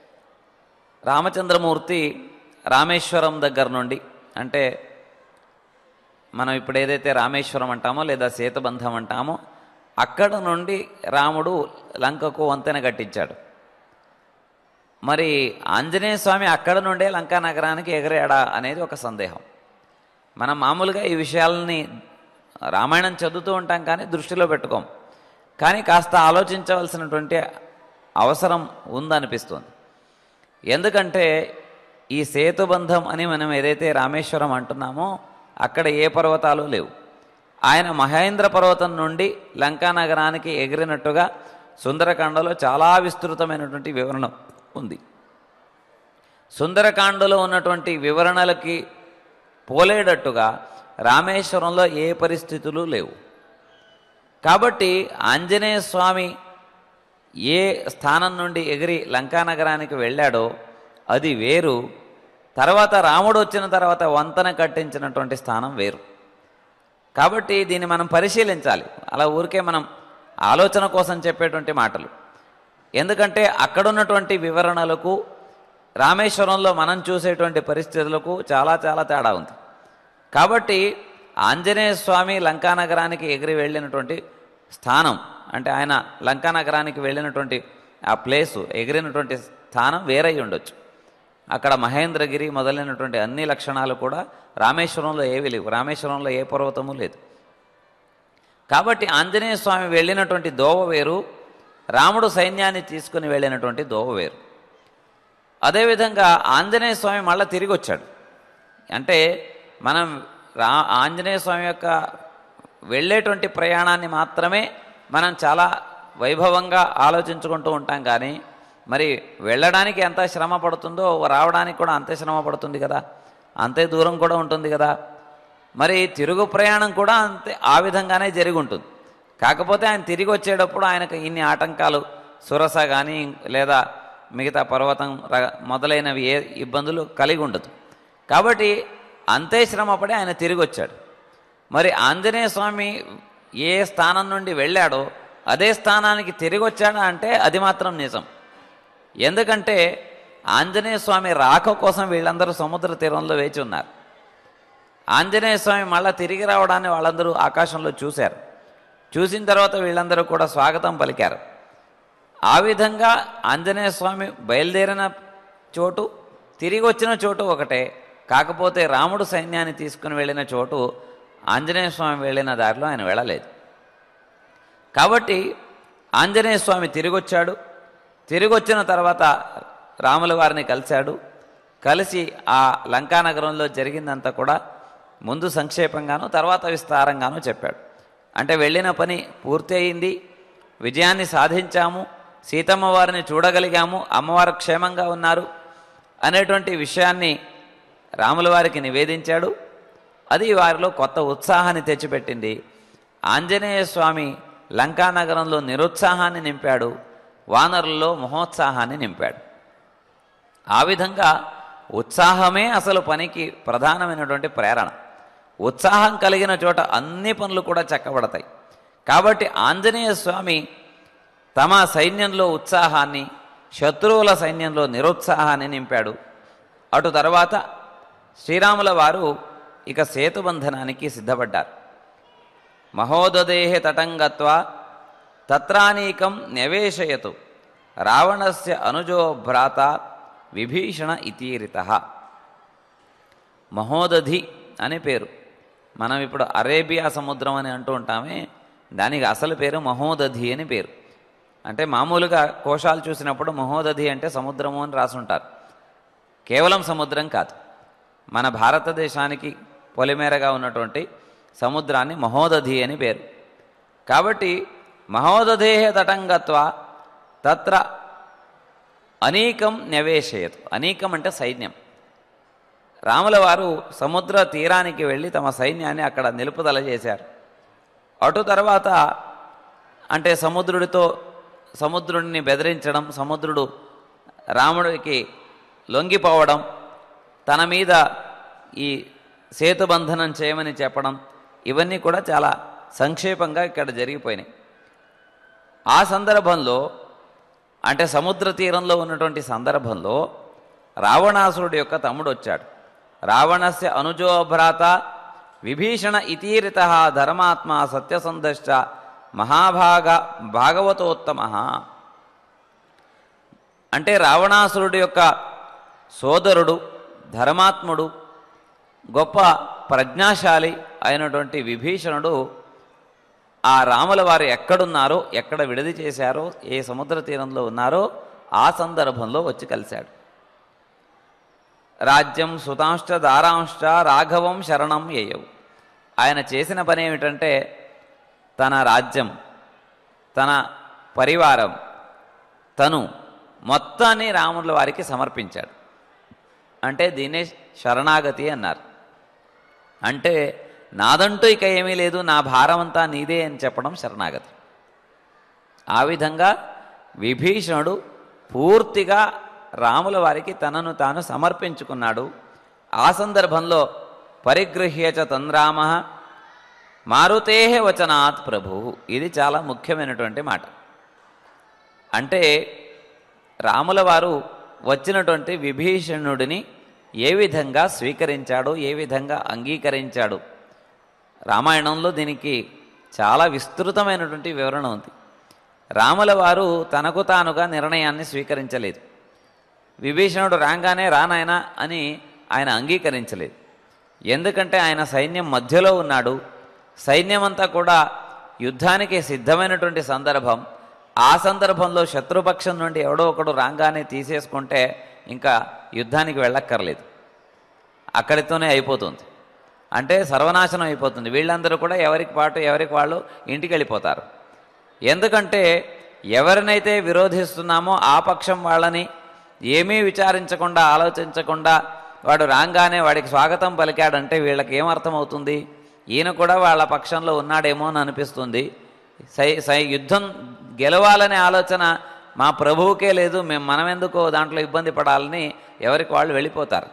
రామచంద్రమూర్తి రామేశ్వరం దగ్గర నుండి అంటే మనం ఇప్పుడు ఏదైతే రామేశ్వరం అంటామో లేదా సీతబంధం అంటామో అక్కడ నుండి రాముడు లంకకు వంతెన కట్టించాడు మరి ఆంజనేయ స్వామి అక్కడ నుండే లంకా నగరానికి ఎగరాడా అనేది ఒక సందేహం మనం మామూలుగా ఈ విషయాలని రామాయణం చదువుతూ ఉంటాం కానీ దృష్టిలో పెట్టుకోం కానీ కాస్త ఆలోచించవలసినటువంటి అవసరం ఉందనిపిస్తుంది ఎందుకంటే ఈ సేతుబంధం అని మనం ఏదైతే రామేశ్వరం అంటున్నామో అక్కడ ఏ పర్వతాలు లేవు ఆయన మహేంద్ర పర్వతం నుండి లంకా నగరానికి ఎగిరినట్టుగా సుందరకాండలో చాలా విస్తృతమైనటువంటి వివరణ ఉంది సుందరకాండలో ఉన్నటువంటి వివరణలకి పోలేటట్టుగా రామేశ్వరంలో ఏ పరిస్థితులు లేవు కాబట్టి ఆంజనేయ స్వామి ఏ స్థానం నుండి ఎగిరి లంకా నగరానికి వెళ్ళాడో అది వేరు తర్వాత రాముడు వచ్చిన తర్వాత వంతన కట్టించినటువంటి స్థానం వేరు కాబట్టి దీన్ని మనం పరిశీలించాలి అలా ఊరికే మనం ఆలోచన కోసం చెప్పేటువంటి మాటలు ఎందుకంటే అక్కడున్నటువంటి వివరణలకు రామేశ్వరంలో మనం చూసేటువంటి పరిస్థితులకు చాలా చాలా తేడా ఉంది కాబట్టి ఆంజనేయ స్వామి లంకా నగరానికి ఎగిరి వెళ్ళినటువంటి స్థానం అంటే ఆయన లంకా నగరానికి వెళ్ళినటువంటి ఆ ప్లేసు ఎగిరినటువంటి స్థానం వేరై ఉండొచ్చు అక్కడ మహేంద్రగిరి మొదలైనటువంటి అన్ని లక్షణాలు కూడా రామేశ్వరంలో ఏవి లేవు రామేశ్వరంలో ఏ పర్వతము లేదు కాబట్టి ఆంజనేయ స్వామి వెళ్ళినటువంటి దోవ వేరు రాముడు సైన్యాన్ని తీసుకుని వెళ్ళినటువంటి దోవ వేరు అదేవిధంగా ఆంజనేయ స్వామి మళ్ళీ తిరిగి వచ్చాడు అంటే మనం రా ఆంజనేయ స్వామి యొక్క వెళ్ళేటువంటి ప్రయాణాన్ని మాత్రమే మనం చాలా వైభవంగా ఆలోచించుకుంటూ ఉంటాం కానీ మరి వెళ్ళడానికి ఎంత శ్రమ పడుతుందో రావడానికి కూడా అంతే శ్రమ పడుతుంది కదా అంతే దూరం కూడా ఉంటుంది కదా మరి తిరుగు ప్రయాణం కూడా అంతే ఆ విధంగానే జరిగి ఉంటుంది కాకపోతే ఆయన తిరిగి వచ్చేటప్పుడు ఆయనకు ఇన్ని ఆటంకాలు సురస కానీ లేదా మిగతా పర్వతం ర- మొదలైనవి ఏ ఇబ్బందులు కలిగి ఉండదు కాబట్టి అంతే శ్రమపడి ఆయన తిరిగి వచ్చాడు మరి ఆంజనేయ స్వామి ఏ స్థానం నుండి వెళ్ళాడో అదే స్థానానికి తిరిగి వచ్చాడా అంటే అది మాత్రం నిజం ఎందుకంటే ఆంజనేయ స్వామి రాక కోసం వీళ్ళందరూ సముద్ర తీరంలో వేచి ఉన్నారు ఆంజనేయ స్వామి మళ్ళా తిరిగి రావడాన్ని వాళ్ళందరూ ఆకాశంలో చూశారు చూసిన తర్వాత వీళ్ళందరూ కూడా స్వాగతం పలికారు ఆ విధంగా ఆంజనేయ స్వామి బయలుదేరిన చోటు తిరిగి వచ్చిన చోటు ఒకటే కాకపోతే రాముడు సైన్యాన్ని తీసుకుని వెళ్ళిన చోటు ఆంజనేయ స్వామి వెళ్ళిన దారిలో ఆయన వెళ్ళలేదు కాబట్టి ఆంజనేయ స్వామి తిరిగి వచ్చాడు తిరిగి వచ్చిన తర్వాత రాముల వారిని కలిశాడు కలిసి ఆ లంకానగరంలో జరిగిందంతా కూడా ముందు సంక్షేపంగాను తర్వాత విస్తారంగాను చెప్పాడు అంటే వెళ్ళిన పని పూర్తి అయింది విజయాన్ని సాధించాము సీతమ్మ వారిని చూడగలిగాము అమ్మవారు క్షేమంగా ఉన్నారు అనేటువంటి విషయాన్ని రాముల వారికి నివేదించాడు అది వారిలో కొత్త ఉత్సాహాన్ని తెచ్చిపెట్టింది ఆంజనేయ స్వామి లంకానగరంలో నిరుత్సాహాన్ని నింపాడు వానరుల్లో మహోత్సాహాన్ని నింపాడు ఆ విధంగా ఉత్సాహమే అసలు పనికి ప్రధానమైనటువంటి ప్రేరణ ఉత్సాహం కలిగిన చోట అన్ని పనులు కూడా చక్కబడతాయి కాబట్టి ఆంజనేయ స్వామి తమ సైన్యంలో ఉత్సాహాన్ని శత్రువుల సైన్యంలో నిరుత్సాహాన్ని నింపాడు అటు తర్వాత శ్రీరాముల వారు ఇక సేతుబంధనానికి సిద్ధపడ్డారు మహోదదేహే తటంగత్వ తత్రానీకం న్యవేశయతు రావణస్య అనుజో భ్రాత విభీషణ ఇతీరిత మహోదధి అని పేరు మనం ఇప్పుడు అరేబియా సముద్రం అని అంటూ ఉంటామే దానికి అసలు పేరు మహోదధి అని పేరు అంటే మామూలుగా కోశాలు చూసినప్పుడు మహోదధి అంటే సముద్రము అని రాసుంటారు కేవలం సముద్రం కాదు మన భారతదేశానికి పొలిమేరగా ఉన్నటువంటి సముద్రాన్ని మహోదధి అని పేరు కాబట్టి మహోదధేహ తటంగత్వ తత్ర అనేకం న్యవేశయతు అనేకం అంటే సైన్యం రాముల వారు సముద్ర తీరానికి వెళ్ళి తమ సైన్యాన్ని అక్కడ నిలుపుదల చేశారు అటు తర్వాత అంటే సముద్రుడితో సముద్రుడిని బెదిరించడం సముద్రుడు రాముడికి లొంగిపోవడం తన మీద ఈ సేతుబంధనం చేయమని చెప్పడం ఇవన్నీ కూడా చాలా సంక్షేపంగా ఇక్కడ జరిగిపోయినాయి ఆ సందర్భంలో అంటే సముద్ర తీరంలో ఉన్నటువంటి సందర్భంలో రావణాసురుడి యొక్క తమ్ముడు వచ్చాడు రావణస్య అనుజో భ్రాత విభీషణ ఇతీరిత ధర్మాత్మ సత్యసంధశ్చ మహాభాగ భాగవతోత్తమ అంటే రావణాసురుడి యొక్క సోదరుడు ధర్మాత్ముడు గొప్ప ప్రజ్ఞాశాలి అయినటువంటి విభీషణుడు ఆ రాముల వారు ఎక్కడున్నారో ఎక్కడ విడిది చేశారో ఏ సముద్ర తీరంలో ఉన్నారో ఆ సందర్భంలో వచ్చి కలిశాడు రాజ్యం సుతాంశ్చ దారాంశ్చ రాఘవం శరణం ఏయవు ఆయన చేసిన పని ఏమిటంటే తన రాజ్యం తన పరివారం తను మొత్తాన్ని రాముల వారికి సమర్పించాడు అంటే దీన్నే శరణాగతి అన్నారు అంటే నాదంటూ ఇక ఏమీ లేదు నా భారమంతా నీదే అని చెప్పడం శరణాగతి ఆ విధంగా విభీషణుడు పూర్తిగా రాముల వారికి తనను తాను సమర్పించుకున్నాడు ఆ సందర్భంలో పరిగృహ్యచ తంద్రామ మారుతే వచనాత్ ప్రభు ఇది చాలా ముఖ్యమైనటువంటి మాట అంటే రాముల వారు వచ్చినటువంటి విభీషణుడిని ఏ విధంగా స్వీకరించాడు ఏ విధంగా అంగీకరించాడు రామాయణంలో దీనికి చాలా విస్తృతమైనటువంటి వివరణ ఉంది రాముల వారు తనకు తానుగా నిర్ణయాన్ని స్వీకరించలేదు విభీషణుడు రాగానే రానాయన అని ఆయన అంగీకరించలేదు ఎందుకంటే ఆయన సైన్యం మధ్యలో ఉన్నాడు సైన్యమంతా కూడా యుద్ధానికి సిద్ధమైనటువంటి సందర్భం ఆ సందర్భంలో శత్రుపక్షం నుండి ఎవడో ఒకడు రాగానే తీసేసుకుంటే ఇంకా యుద్ధానికి వెళ్ళక్కర్లేదు అక్కడితోనే అయిపోతుంది అంటే సర్వనాశనం అయిపోతుంది వీళ్ళందరూ కూడా ఎవరికి పాటు ఎవరికి వాళ్ళు ఇంటికి వెళ్ళిపోతారు ఎందుకంటే ఎవరినైతే విరోధిస్తున్నామో ఆ పక్షం వాళ్ళని ఏమీ విచారించకుండా ఆలోచించకుండా వాడు రాగానే వాడికి స్వాగతం పలికాడంటే వీళ్ళకి ఏం అర్థమవుతుంది ఈయన కూడా వాళ్ళ పక్షంలో ఉన్నాడేమో అని అనిపిస్తుంది సై సై యుద్ధం గెలవాలనే ఆలోచన మా ప్రభువుకే లేదు మేము మనమెందుకో దాంట్లో ఇబ్బంది పడాలని ఎవరికి వాళ్ళు వెళ్ళిపోతారు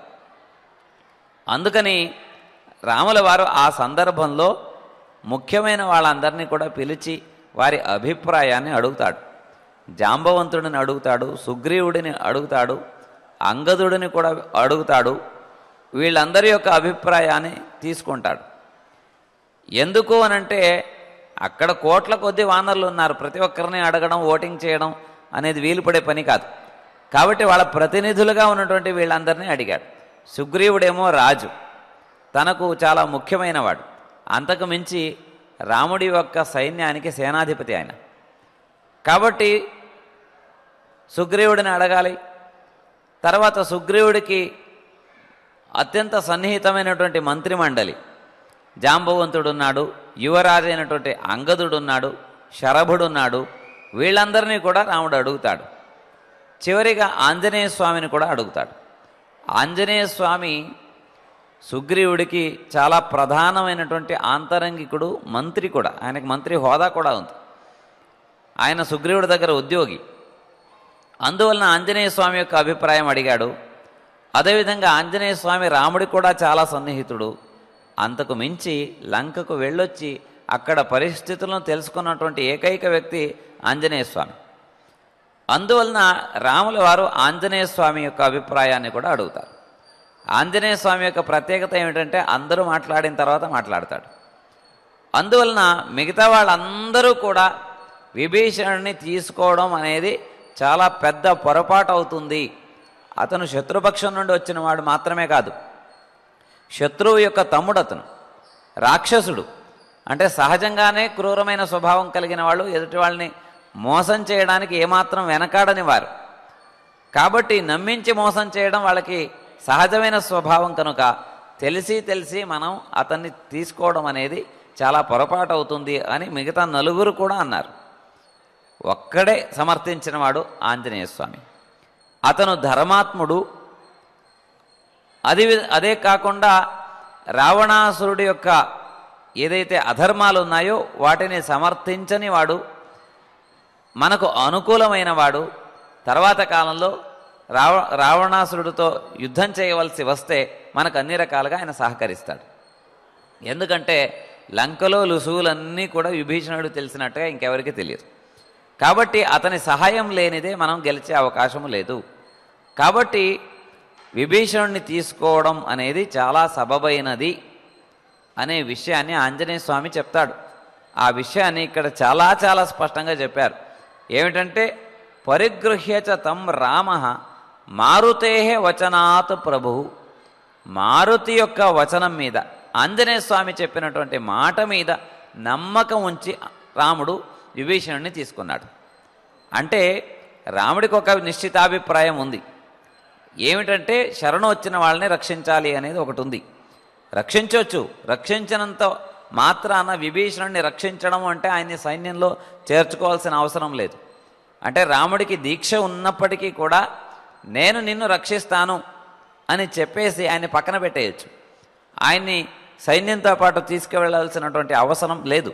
అందుకని రాముల వారు ఆ సందర్భంలో ముఖ్యమైన వాళ్ళందరినీ కూడా పిలిచి వారి అభిప్రాయాన్ని అడుగుతాడు జాంబవంతుడిని అడుగుతాడు సుగ్రీవుడిని అడుగుతాడు అంగదుడిని కూడా అడుగుతాడు వీళ్ళందరి యొక్క అభిప్రాయాన్ని తీసుకుంటాడు ఎందుకు అనంటే అక్కడ కోట్ల కొద్ది వానరులు ఉన్నారు ప్రతి ఒక్కరిని అడగడం ఓటింగ్ చేయడం అనేది వీలు పడే పని కాదు కాబట్టి వాళ్ళ ప్రతినిధులుగా ఉన్నటువంటి వీళ్ళందరినీ అడిగాడు సుగ్రీవుడేమో రాజు తనకు చాలా ముఖ్యమైన వాడు అంతకు మించి రాముడి యొక్క సైన్యానికి సేనాధిపతి ఆయన కాబట్టి సుగ్రీవుడిని అడగాలి తర్వాత సుగ్రీవుడికి అత్యంత సన్నిహితమైనటువంటి మంత్రిమండలి జాంబవంతుడున్నాడు యువరాజు అయినటువంటి అంగదుడున్నాడు శరభుడున్నాడు వీళ్ళందరినీ కూడా రాముడు అడుగుతాడు చివరిగా ఆంజనేయ స్వామిని కూడా అడుగుతాడు ఆంజనేయ స్వామి సుగ్రీవుడికి చాలా ప్రధానమైనటువంటి ఆంతరంగికుడు మంత్రి కూడా ఆయనకు మంత్రి హోదా కూడా ఉంది ఆయన సుగ్రీవుడి దగ్గర ఉద్యోగి అందువలన ఆంజనేయ స్వామి యొక్క అభిప్రాయం అడిగాడు అదేవిధంగా ఆంజనేయ స్వామి రాముడికి కూడా చాలా సన్నిహితుడు అంతకు మించి లంకకు వెళ్ళొచ్చి అక్కడ పరిస్థితులను తెలుసుకున్నటువంటి ఏకైక వ్యక్తి ఆంజనేయ స్వామి అందువలన రాముల వారు ఆంజనేయ స్వామి యొక్క అభిప్రాయాన్ని కూడా అడుగుతారు ఆంజనేయ స్వామి యొక్క ప్రత్యేకత ఏమిటంటే అందరూ మాట్లాడిన తర్వాత మాట్లాడతాడు అందువలన మిగతా వాళ్ళందరూ కూడా విభీషణుని తీసుకోవడం అనేది చాలా పెద్ద పొరపాటు అవుతుంది అతను శత్రుపక్షం నుండి వచ్చిన వాడు మాత్రమే కాదు శత్రువు యొక్క తమ్ముడు అతను రాక్షసుడు అంటే సహజంగానే క్రూరమైన స్వభావం కలిగిన వాళ్ళు ఎదుటి వాళ్ళని మోసం చేయడానికి ఏమాత్రం వెనకాడని వారు కాబట్టి నమ్మించి మోసం చేయడం వాళ్ళకి సహజమైన స్వభావం కనుక తెలిసి తెలిసి మనం అతన్ని తీసుకోవడం అనేది చాలా పొరపాటు అవుతుంది అని మిగతా నలుగురు కూడా అన్నారు ఒక్కడే సమర్థించిన వాడు ఆంజనేయ స్వామి అతను ధర్మాత్ముడు అది అదే కాకుండా రావణాసురుడి యొక్క ఏదైతే అధర్మాలు ఉన్నాయో వాటిని సమర్థించని వాడు మనకు అనుకూలమైన వాడు తర్వాత కాలంలో రావ రావణాసురుడితో యుద్ధం చేయవలసి వస్తే మనకు అన్ని రకాలుగా ఆయన సహకరిస్తాడు ఎందుకంటే లంకలో లుసువులన్నీ కూడా విభీషణుడు తెలిసినట్టుగా ఇంకెవరికి తెలియదు కాబట్టి అతని సహాయం లేనిదే మనం గెలిచే అవకాశం లేదు కాబట్టి విభీషణుడిని తీసుకోవడం అనేది చాలా సబబైనది అనే విషయాన్ని ఆంజనేయ స్వామి చెప్తాడు ఆ విషయాన్ని ఇక్కడ చాలా చాలా స్పష్టంగా చెప్పారు ఏమిటంటే పరిగృహ్యచ తం రామ మారుతే వచనాత్ ప్రభు మారుతి యొక్క వచనం మీద ఆంజనేయ స్వామి చెప్పినటువంటి మాట మీద నమ్మకం ఉంచి రాముడు విభీషణుడిని తీసుకున్నాడు అంటే రాముడికి ఒక నిశ్చితాభిప్రాయం ఉంది ఏమిటంటే శరణు వచ్చిన వాళ్ళని రక్షించాలి అనేది ఒకటి ఉంది రక్షించవచ్చు రక్షించినంత మాత్రాన విభీషణుడిని రక్షించడం అంటే ఆయన్ని సైన్యంలో చేర్చుకోవాల్సిన అవసరం లేదు అంటే రాముడికి దీక్ష ఉన్నప్పటికీ కూడా నేను నిన్ను రక్షిస్తాను అని చెప్పేసి ఆయన్ని పక్కన పెట్టేయచ్చు ఆయన్ని సైన్యంతో పాటు తీసుకువెళ్ళాల్సినటువంటి అవసరం లేదు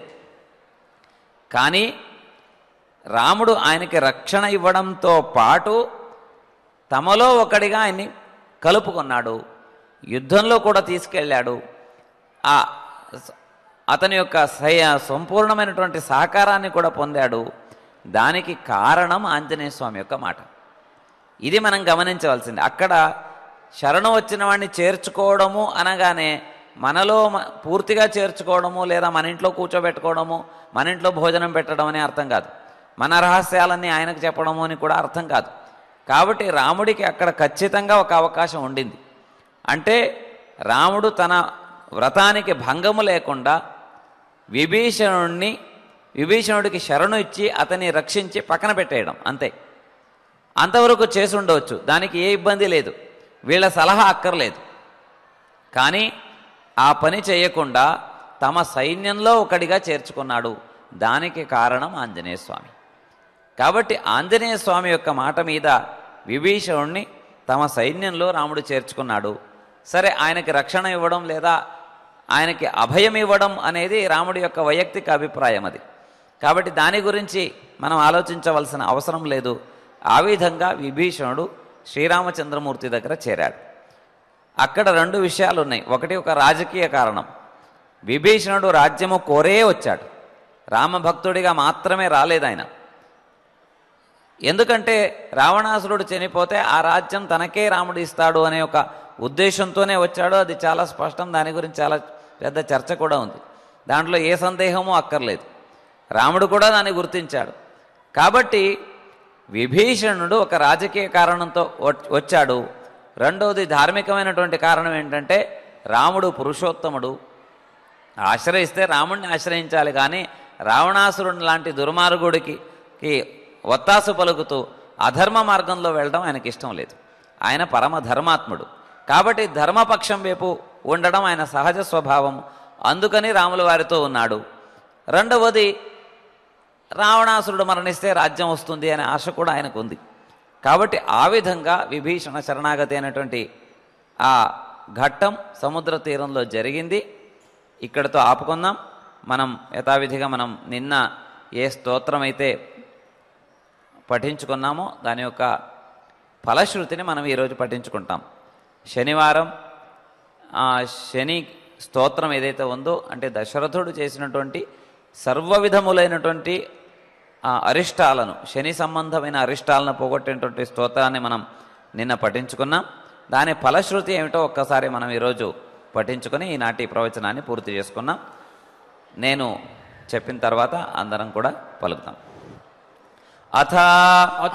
కానీ రాముడు ఆయనకి రక్షణ ఇవ్వడంతో పాటు తమలో ఒకడిగా ఆయన్ని కలుపుకున్నాడు యుద్ధంలో కూడా తీసుకెళ్ళాడు ఆ స- అతని యొక్క సయ సంపూర్ణమైనటువంటి సహకారాన్ని కూడా పొందాడు దానికి కారణం ఆంజనేయ స్వామి యొక్క మాట ఇది మనం గమనించవలసింది అక్కడ శరణు వచ్చిన వాడిని చేర్చుకోవడము అనగానే మనలో మ- పూర్తిగా చేర్చుకోవడము లేదా మన ఇంట్లో కూర్చోబెట్టుకోవడము మన ఇంట్లో భోజనం పెట్టడం అని అర్థం కాదు మన రహస్యాలన్నీ ఆయనకు చెప్పడము అని కూడా అర్థం కాదు కాబట్టి రాముడికి అక్కడ ఖచ్చితంగా ఒక అవకాశం ఉండింది అంటే రాముడు తన వ్రతానికి భంగము లేకుండా విభీషణుడిని విభీషణుడికి శరణు ఇచ్చి అతన్ని రక్షించి పక్కన పెట్టేయడం అంతే అంతవరకు చేసి ఉండవచ్చు దానికి ఏ ఇబ్బంది లేదు వీళ్ళ సలహా అక్కర్లేదు కానీ ఆ పని చేయకుండా తమ సైన్యంలో ఒకడిగా చేర్చుకున్నాడు దానికి కారణం ఆంజనేయ స్వామి కాబట్టి ఆంజనేయ స్వామి యొక్క మాట మీద విభీషణుణ్ణి తమ సైన్యంలో రాముడు చేర్చుకున్నాడు సరే ఆయనకి రక్షణ ఇవ్వడం లేదా ఆయనకి అభయం ఇవ్వడం అనేది రాముడి యొక్క వైయక్తిక అభిప్రాయం అది కాబట్టి దాని గురించి మనం ఆలోచించవలసిన అవసరం లేదు ఆ విధంగా విభీషణుడు శ్రీరామచంద్రమూర్తి దగ్గర చేరాడు అక్కడ రెండు విషయాలు ఉన్నాయి ఒకటి ఒక రాజకీయ కారణం విభీషణుడు రాజ్యము కోరే వచ్చాడు రామభక్తుడిగా మాత్రమే రాలేదు ఆయన ఎందుకంటే రావణాసురుడు చనిపోతే ఆ రాజ్యం తనకే రాముడు ఇస్తాడు అనే ఒక ఉద్దేశంతోనే వచ్చాడు అది చాలా స్పష్టం దాని గురించి చాలా పెద్ద చర్చ కూడా ఉంది దాంట్లో ఏ సందేహమూ అక్కర్లేదు రాముడు కూడా దాన్ని గుర్తించాడు కాబట్టి విభీషణుడు ఒక రాజకీయ కారణంతో వ- వచ్చాడు రెండవది ధార్మికమైనటువంటి కారణం ఏంటంటే రాముడు పురుషోత్తముడు ఆశ్రయిస్తే రాముడిని ఆశ్రయించాలి కానీ రావణాసురుని లాంటి దుర్మార్గుడికి కి ఒత్తాసు పలుకుతూ అధర్మ మార్గంలో వెళ్ళడం ఆయనకి ఇష్టం లేదు ఆయన పరమ ధర్మాత్ముడు కాబట్టి ధర్మపక్షం వైపు ఉండడం ఆయన సహజ స్వభావం అందుకని రాముల వారితో ఉన్నాడు రెండవది రావణాసురుడు మరణిస్తే రాజ్యం వస్తుంది అనే ఆశ కూడా ఆయనకు ఉంది కాబట్టి ఆ విధంగా విభీషణ శరణాగతి అయినటువంటి ఆ ఘట్టం సముద్ర తీరంలో జరిగింది ఇక్కడితో ఆపుకుందాం మనం యథావిధిగా మనం నిన్న ఏ స్తోత్రం అయితే పఠించుకున్నామో దాని యొక్క ఫలశ్రుతిని మనం ఈరోజు పఠించుకుంటాం శనివారం ఆ శని స్తోత్రం ఏదైతే ఉందో అంటే దశరథుడు చేసినటువంటి సర్వ విధములైనటువంటి ఆ అరిష్టాలను శని సంబంధమైన అరిష్టాలను పోగొట్టినటువంటి స్తోత్రాన్ని మనం నిన్న పఠించుకున్నాం దాని ఫలశ్రుతి ఏమిటో ఒక్కసారి మనం ఈరోజు పఠించుకొని ఈనాటి ప్రవచనాన్ని పూర్తి చేసుకున్నాం నేను చెప్పిన తర్వాత అందరం కూడా పలుకుతాం అథ అథ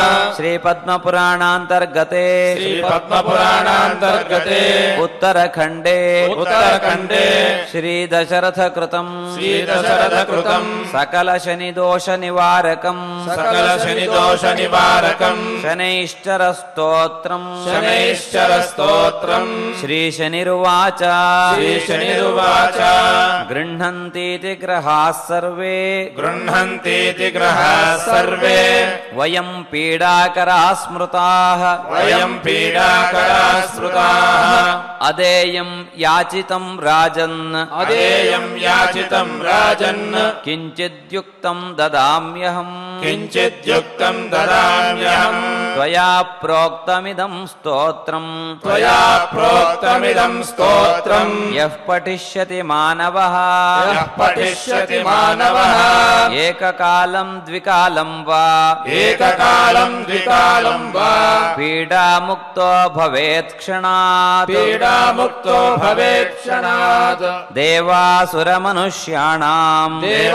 శ్రీపద్మపురాణాంతర్గతే శ్రీపద్మపురాణాంతర్గతే ఉత్తరఖండే ఉత్తరఖండే శ్రీదశరథకృతం శ్రీదశరథకృతం సకల శని దోష నివారకం సకల శనిదోష నివారకం శనైశ్చర స్తోత్రం శనైశ్చర స్తోత్రం శ్రీ శనిరువాచ శ్రీ శనిరువాచ గృహంతీతి గ్రహా సర్వే గృహంతీతి గ్రహ సర్వే వయం పీడాకరా స్మృతా వయం పీడాకరా స్మృతాః అదేయం యాచితం రాజన్ అదేయం యాచితం రాజన్ కించిద్యుక్తం దదామ్యహం కించిద్యుక్తం దదామ్యహం త్వయా ప్రోక్తమిదం స్తోత్రం త్వయా ప్రోక్తమిదం స్తోత్రం యః పఠిష్యతి మానవః యః పఠిష్యతి మానవః ఏకకాలం ద్వికాలం వా ఏకకాలం ద్వికాలం వా పీడాముక్తో భవేత్ క్షణాత్ పీడాముక్తో భవేత్ క్షణాత్ దేవాసురమనుష్యాణం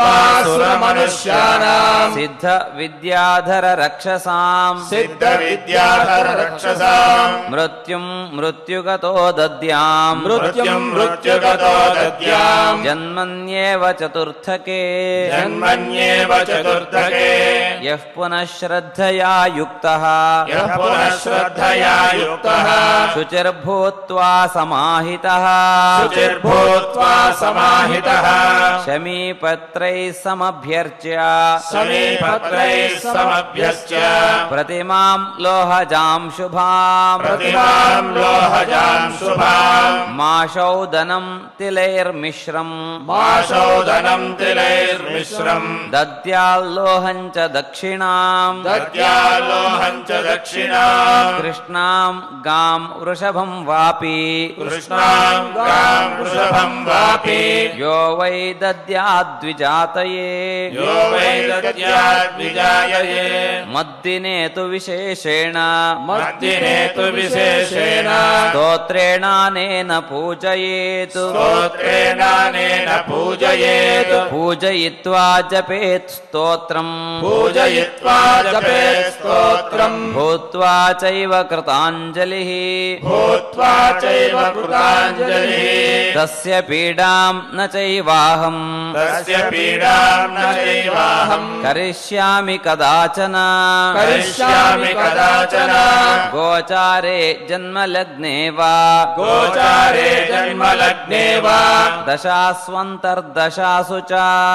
దేవాసురమనుష్యానాం సిద్ధ విద్యాధర రక్షసాం సిద్ధ విద్యాధర రక్షసాం మృత్యుం మృత్యుగతో దద్యాం మృత్యుం మృత్యుగతో దద్యాం జన్మన్యేవ చతుర్థకే జన్మన్యేవ చతుర్థకే యః పునః శ్రద్ధయా యుక్తః యః పునః శ్రద్ధయా యుక్తః శుచిర్భూత్వా సమాహితః శుచిర్భూత్వా సమాహితః శమీపత్రైः సమభ్యర్చ్య సమీపత్రైः సమభ్యశ్చ ప్రతిమాం లోహజాం శుభాం ప్రతిమాం లోహజాం శుభాం మాషౌదనం తిలైర్మిశ్రం మాషోదనం తిలైర్మిశ్రం దద్యాల్లోహం చ దక్షిణాం దద్యాలోహం చ దక్షిణాం కృష్ణాం గాం వృషభం వాపి కృష్ణాం గాం వృషభం వాపి యో వై దద్యాద్విజాతయే యో వై దద్యాద్విజాయయే మద్దినే తు విశేషేణ మద్దినే తు విశేషేణ స్తోత్రేణానేన పూజయేత్ స్తోత్రేణానేన పూజయేత్ పూజయిత్వా జపేత్ స్తోత్రం పూజయిత్వా జపేత్ స్తోత్రం భూత్వా చైవ కృతాంజలి భూత్వా చైవ కృతాంజలిः తస్య పీడాం న చైవాహం తస్య పీడాం న చైవాహం కరిష్యామి కదాచన కరిష్యామి కదాచన గోచారే జన్మలగ్నే వా గోచారే జన్మలగ్నే వా దశాస్వంతర్దశాసు చ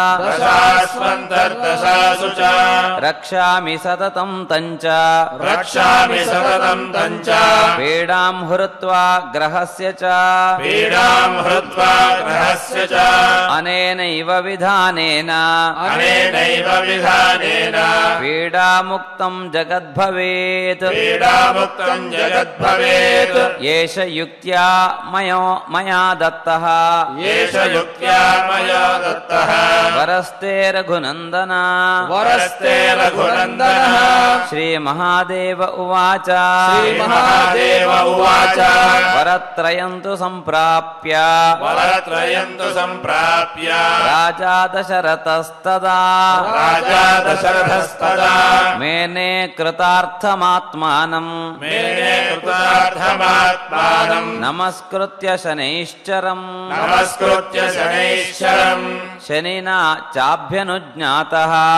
దశాస్వంతర్దశాసు చ రక్షామి సతతం తంచ రక్షామి సతతం తంచ పీడాం హృత్వా గ్రహస్య చ పీడాం హృత్వా గ్రహస్య చ అనేనైవ విధానేన అనేనైవ విధానేన పీడాముక్తం జగద్భవేత్ పీడాముక్తం జగద్భవేత్ ఏష యుక్త్యా మయో మయా దత్తః ఏష యుక్త్యా మయా దత్తః వరస్తే రఘునందన వరస్తే రఘునందనః శ్రీమహాదేవ ఉవాచ శ్రీమహాదేవ ఉవాచ వరత వరత్రయంతు సంప్రాప్య వరత్రయంతు సంప్రాప్య రాజా దశరథస్తదా రాజా దశరథస్తదా మేనే కృతార్థమాత్మానం మేనే కృతార్థమాత్మానం నమస్కృత్య శనైశ్చరం నమస్కృత్య శనైశ్వరం శనినా చాభ్యనుజ్ఞాత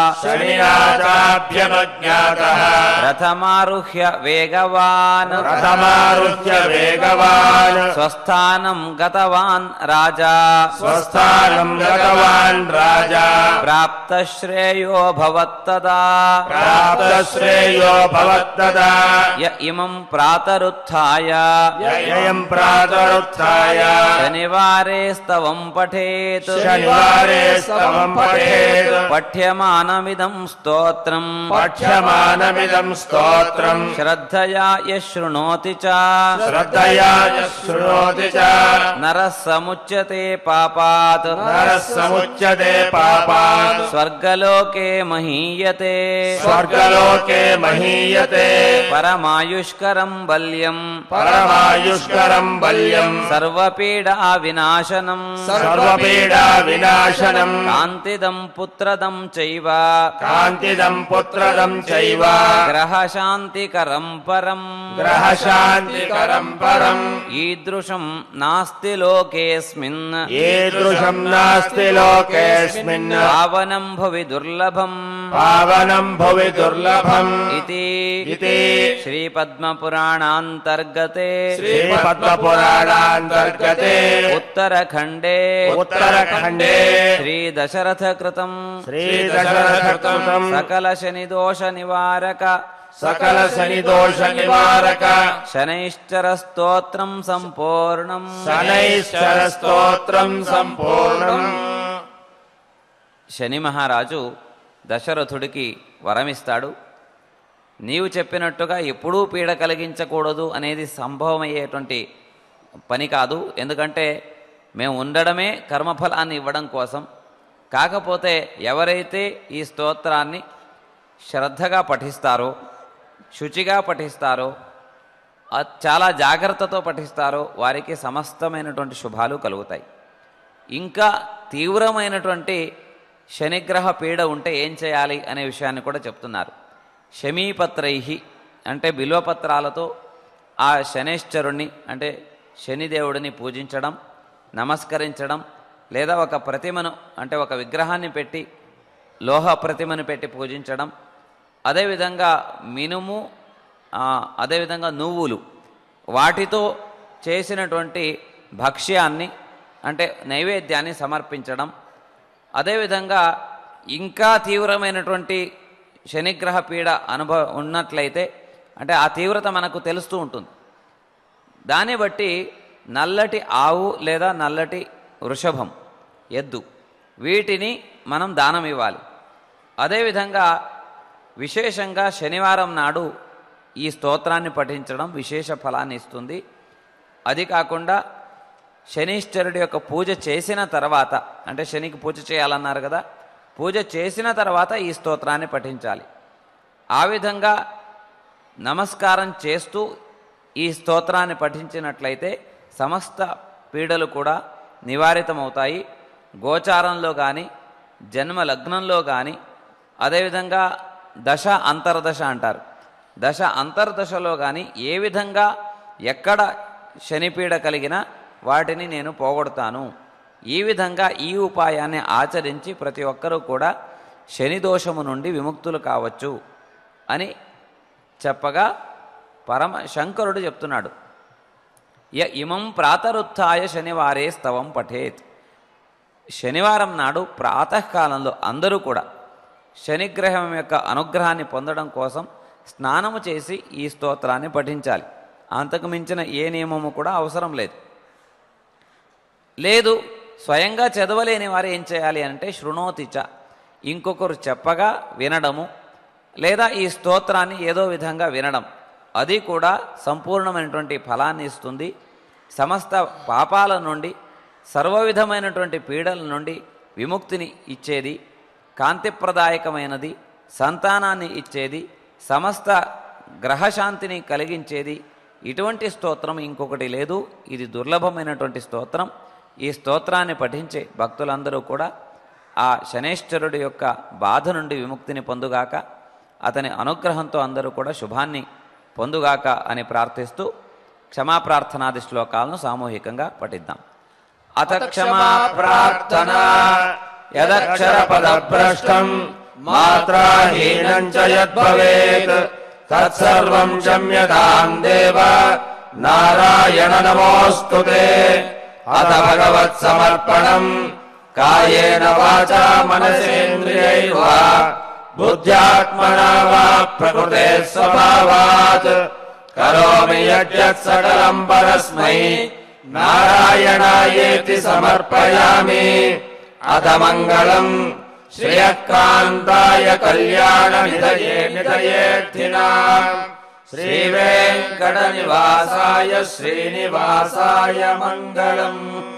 శనిరాజాభ్యనుజ్ఞాతః రథమారుహ్య వేగవాన్ రథమారుహ్య వేగవాన్ స్వస్థానం గతవాన్ రాజా స్వస్థానం గతవాన్ రాజా ప్రాప్త శ్రేయో భవత్తదా ప్రాప్త శ్రేయో భవత్తదా య ఇమం ప్రాతరుత్థాయ యయం ప్రాతరుత్థాయ శనివారే స్తవం పఠేత్ శనివారే స్తవం పఠేత్ పఠ్యమానమిదం స్తోత్రం పఠ్యమానమిదం స్తోత్రం శ్రద్ధయా యశృణోతి చ శ్రద్ధయా య శృణోతి చ నరः సముచ్యతే పాపాత్ నరः సముచ్యతే పాపాత్ స్వర్గలోకే మహీయతే స్వర్గలోకే మహీయతే పరమాయుష్కరం బల్యం పరమాయుష్కరం బల్యం సర్వపీడా వినాశనం సర్వపీడా వినాశనం కాంతిదం పుత్రదం చైవ కాంతిదం పుత్రదం చైవ గ్రహశాంతికరం పరం గ్రహశాంతికరం పరం ఈదృశం నాస్తి లోకేస్మిన్ ఈదృశం నాస్తి లోకేస్మిన్ పావనం భువి దుర్లభం పావనం భువి దుర్లభం ఇది ఇది శ్రీపద్మపురాణాంతర్గతే శ్రీపద్మపురాణాంతర్గతే ఉత్తరఖండే ఉత్తరఖండే శ్రీదశరథకృతం శ్రీదశరథకృతం సకల శనిదోష నివారక సకల శనిదోష నివారక శనైశ్చర స్తోత్రం సంపూర్ణం శనైశ్వర స్తోత్రం సంపూర్ణం శని మహారాజు దశరథుడికి వరమిస్తాడు నీవు చెప్పినట్టుగా ఎప్పుడూ పీడ కలిగించకూడదు అనేది సంభవమయ్యేటువంటి పని కాదు ఎందుకంటే మేము ఉండడమే కర్మఫలాన్ని ఇవ్వడం కోసం కాకపోతే ఎవరైతే ఈ స్తోత్రాన్ని శ్రద్ధగా పఠిస్తారో శుచిగా పఠిస్తారో అ- చాలా జాగ్రత్తతో పఠిస్తారో వారికి సమస్తమైనటువంటి శుభాలు కలుగుతాయి ఇంకా తీవ్రమైనటువంటి శనిగ్రహ పీడ ఉంటే ఏం చేయాలి అనే విషయాన్ని కూడా చెప్తున్నారు శమీపత్రై అంటే బిల్వపత్రాలతో ఆ శనేశ్వరుణ్ణి అంటే శనిదేవుడిని పూజించడం నమస్కరించడం లేదా ఒక ప్రతిమను అంటే ఒక విగ్రహాన్ని పెట్టి లోహ ప్రతిమను పెట్టి పూజించడం అదేవిధంగా మినుము ఆ, అదేవిధంగా నువ్వులు వాటితో చేసినటువంటి భక్ష్యాన్ని అంటే నైవేద్యాన్ని సమర్పించడం అదేవిధంగా ఇంకా తీవ్రమైనటువంటి శనిగ్రహ పీడ అనుభవ ఉన్నట్లయితే అంటే ఆ తీవ్రత మనకు తెలుస్తూ ఉంటుంది దాన్ని బట్టి నల్లటి ఆవు లేదా నల్లటి వృషభం ఎద్దు వీటిని మనం దానం ఇవ్వాలి అదేవిధంగా విశేషంగా శనివారం నాడు ఈ స్తోత్రాన్ని పఠించడం విశేష ఫలాన్ని ఇస్తుంది అది కాకుండా శనీశ్వరుడి యొక్క పూజ చేసిన తర్వాత అంటే శనికి పూజ చేయాలన్నారు కదా పూజ చేసిన తర్వాత ఈ స్తోత్రాన్ని పఠించాలి ఆ విధంగా నమస్కారం చేస్తూ ఈ స్తోత్రాన్ని పఠించినట్లయితే సమస్త పీడలు కూడా నివారితమవుతాయి గోచారంలో కానీ జన్మ లగ్నంలో కానీ అదేవిధంగా దశ అంతర్దశ అంటారు దశ అంతర్దశలో కానీ ఏ విధంగా ఎక్కడ శనిపీడ కలిగినా వాటిని నేను పోగొడతాను ఈ విధంగా ఈ ఉపాయాన్ని ఆచరించి ప్రతి ఒక్కరూ కూడా శని దోషము నుండి విముక్తులు కావచ్చు అని చెప్పగా పరమ శంకరుడు చెప్తున్నాడు య ఇమం ప్రాతరుత్థాయ శనివారే స్తవం పఠేత్ శనివారం నాడు ప్రాతకాలంలో అందరూ కూడా శనిగ్రహం యొక్క అనుగ్రహాన్ని పొందడం కోసం స్నానము చేసి ఈ స్తోత్రాన్ని పఠించాలి అంతకు మించిన ఏ నియమము కూడా అవసరం లేదు లేదు స్వయంగా చదవలేని వారు ఏం చేయాలి అంటే శృణోతిచ ఇంకొకరు చెప్పగా వినడము లేదా ఈ స్తోత్రాన్ని ఏదో విధంగా వినడం అది కూడా సంపూర్ణమైనటువంటి ఫలాన్ని ఇస్తుంది సమస్త పాపాల నుండి సర్వవిధమైనటువంటి పీడల నుండి విముక్తిని ఇచ్చేది కాంతిప్రదాయకమైనది సంతానాన్ని ఇచ్చేది సమస్త గ్రహశాంతిని కలిగించేది ఇటువంటి స్తోత్రం ఇంకొకటి లేదు ఇది దుర్లభమైనటువంటి స్తోత్రం ఈ స్తోత్రాన్ని పఠించే భక్తులందరూ కూడా ఆ శనేశ్వరుడి యొక్క బాధ నుండి విముక్తిని పొందుగాక అతని అనుగ్రహంతో అందరూ కూడా శుభాన్ని పొందుగాక అని ప్రార్థిస్తూ క్షమాప్రార్థనాది శ్లోకాలను సామూహికంగా పఠిద్దాం అత క్షమా ప్రార్థనా యదక్షర పదభ్రష్టం మాత్రాహీనం చ యద్భవేత్ తత్సర్వం క్షమ్యతాం దేవ నారాయణ నమోऽस्तु తే అత భగవత్ సమర్పణం కాయేన వాచా మనసేంద్రియైర్వా బుద్ధ్యాత్మనా వా ప్రకృతే స్వభావాత్ కరోమి యజ్ఞత్ సకలం పరస్మై నారాయణాయేతి సమర్పయామి అథ మంగళం శ్రియకాంతాయ కళ్యాణ నిధయే నిధయేర్థినా శ్రీవేంకట నివాసాయ శ్రీనివాసాయ మంగళం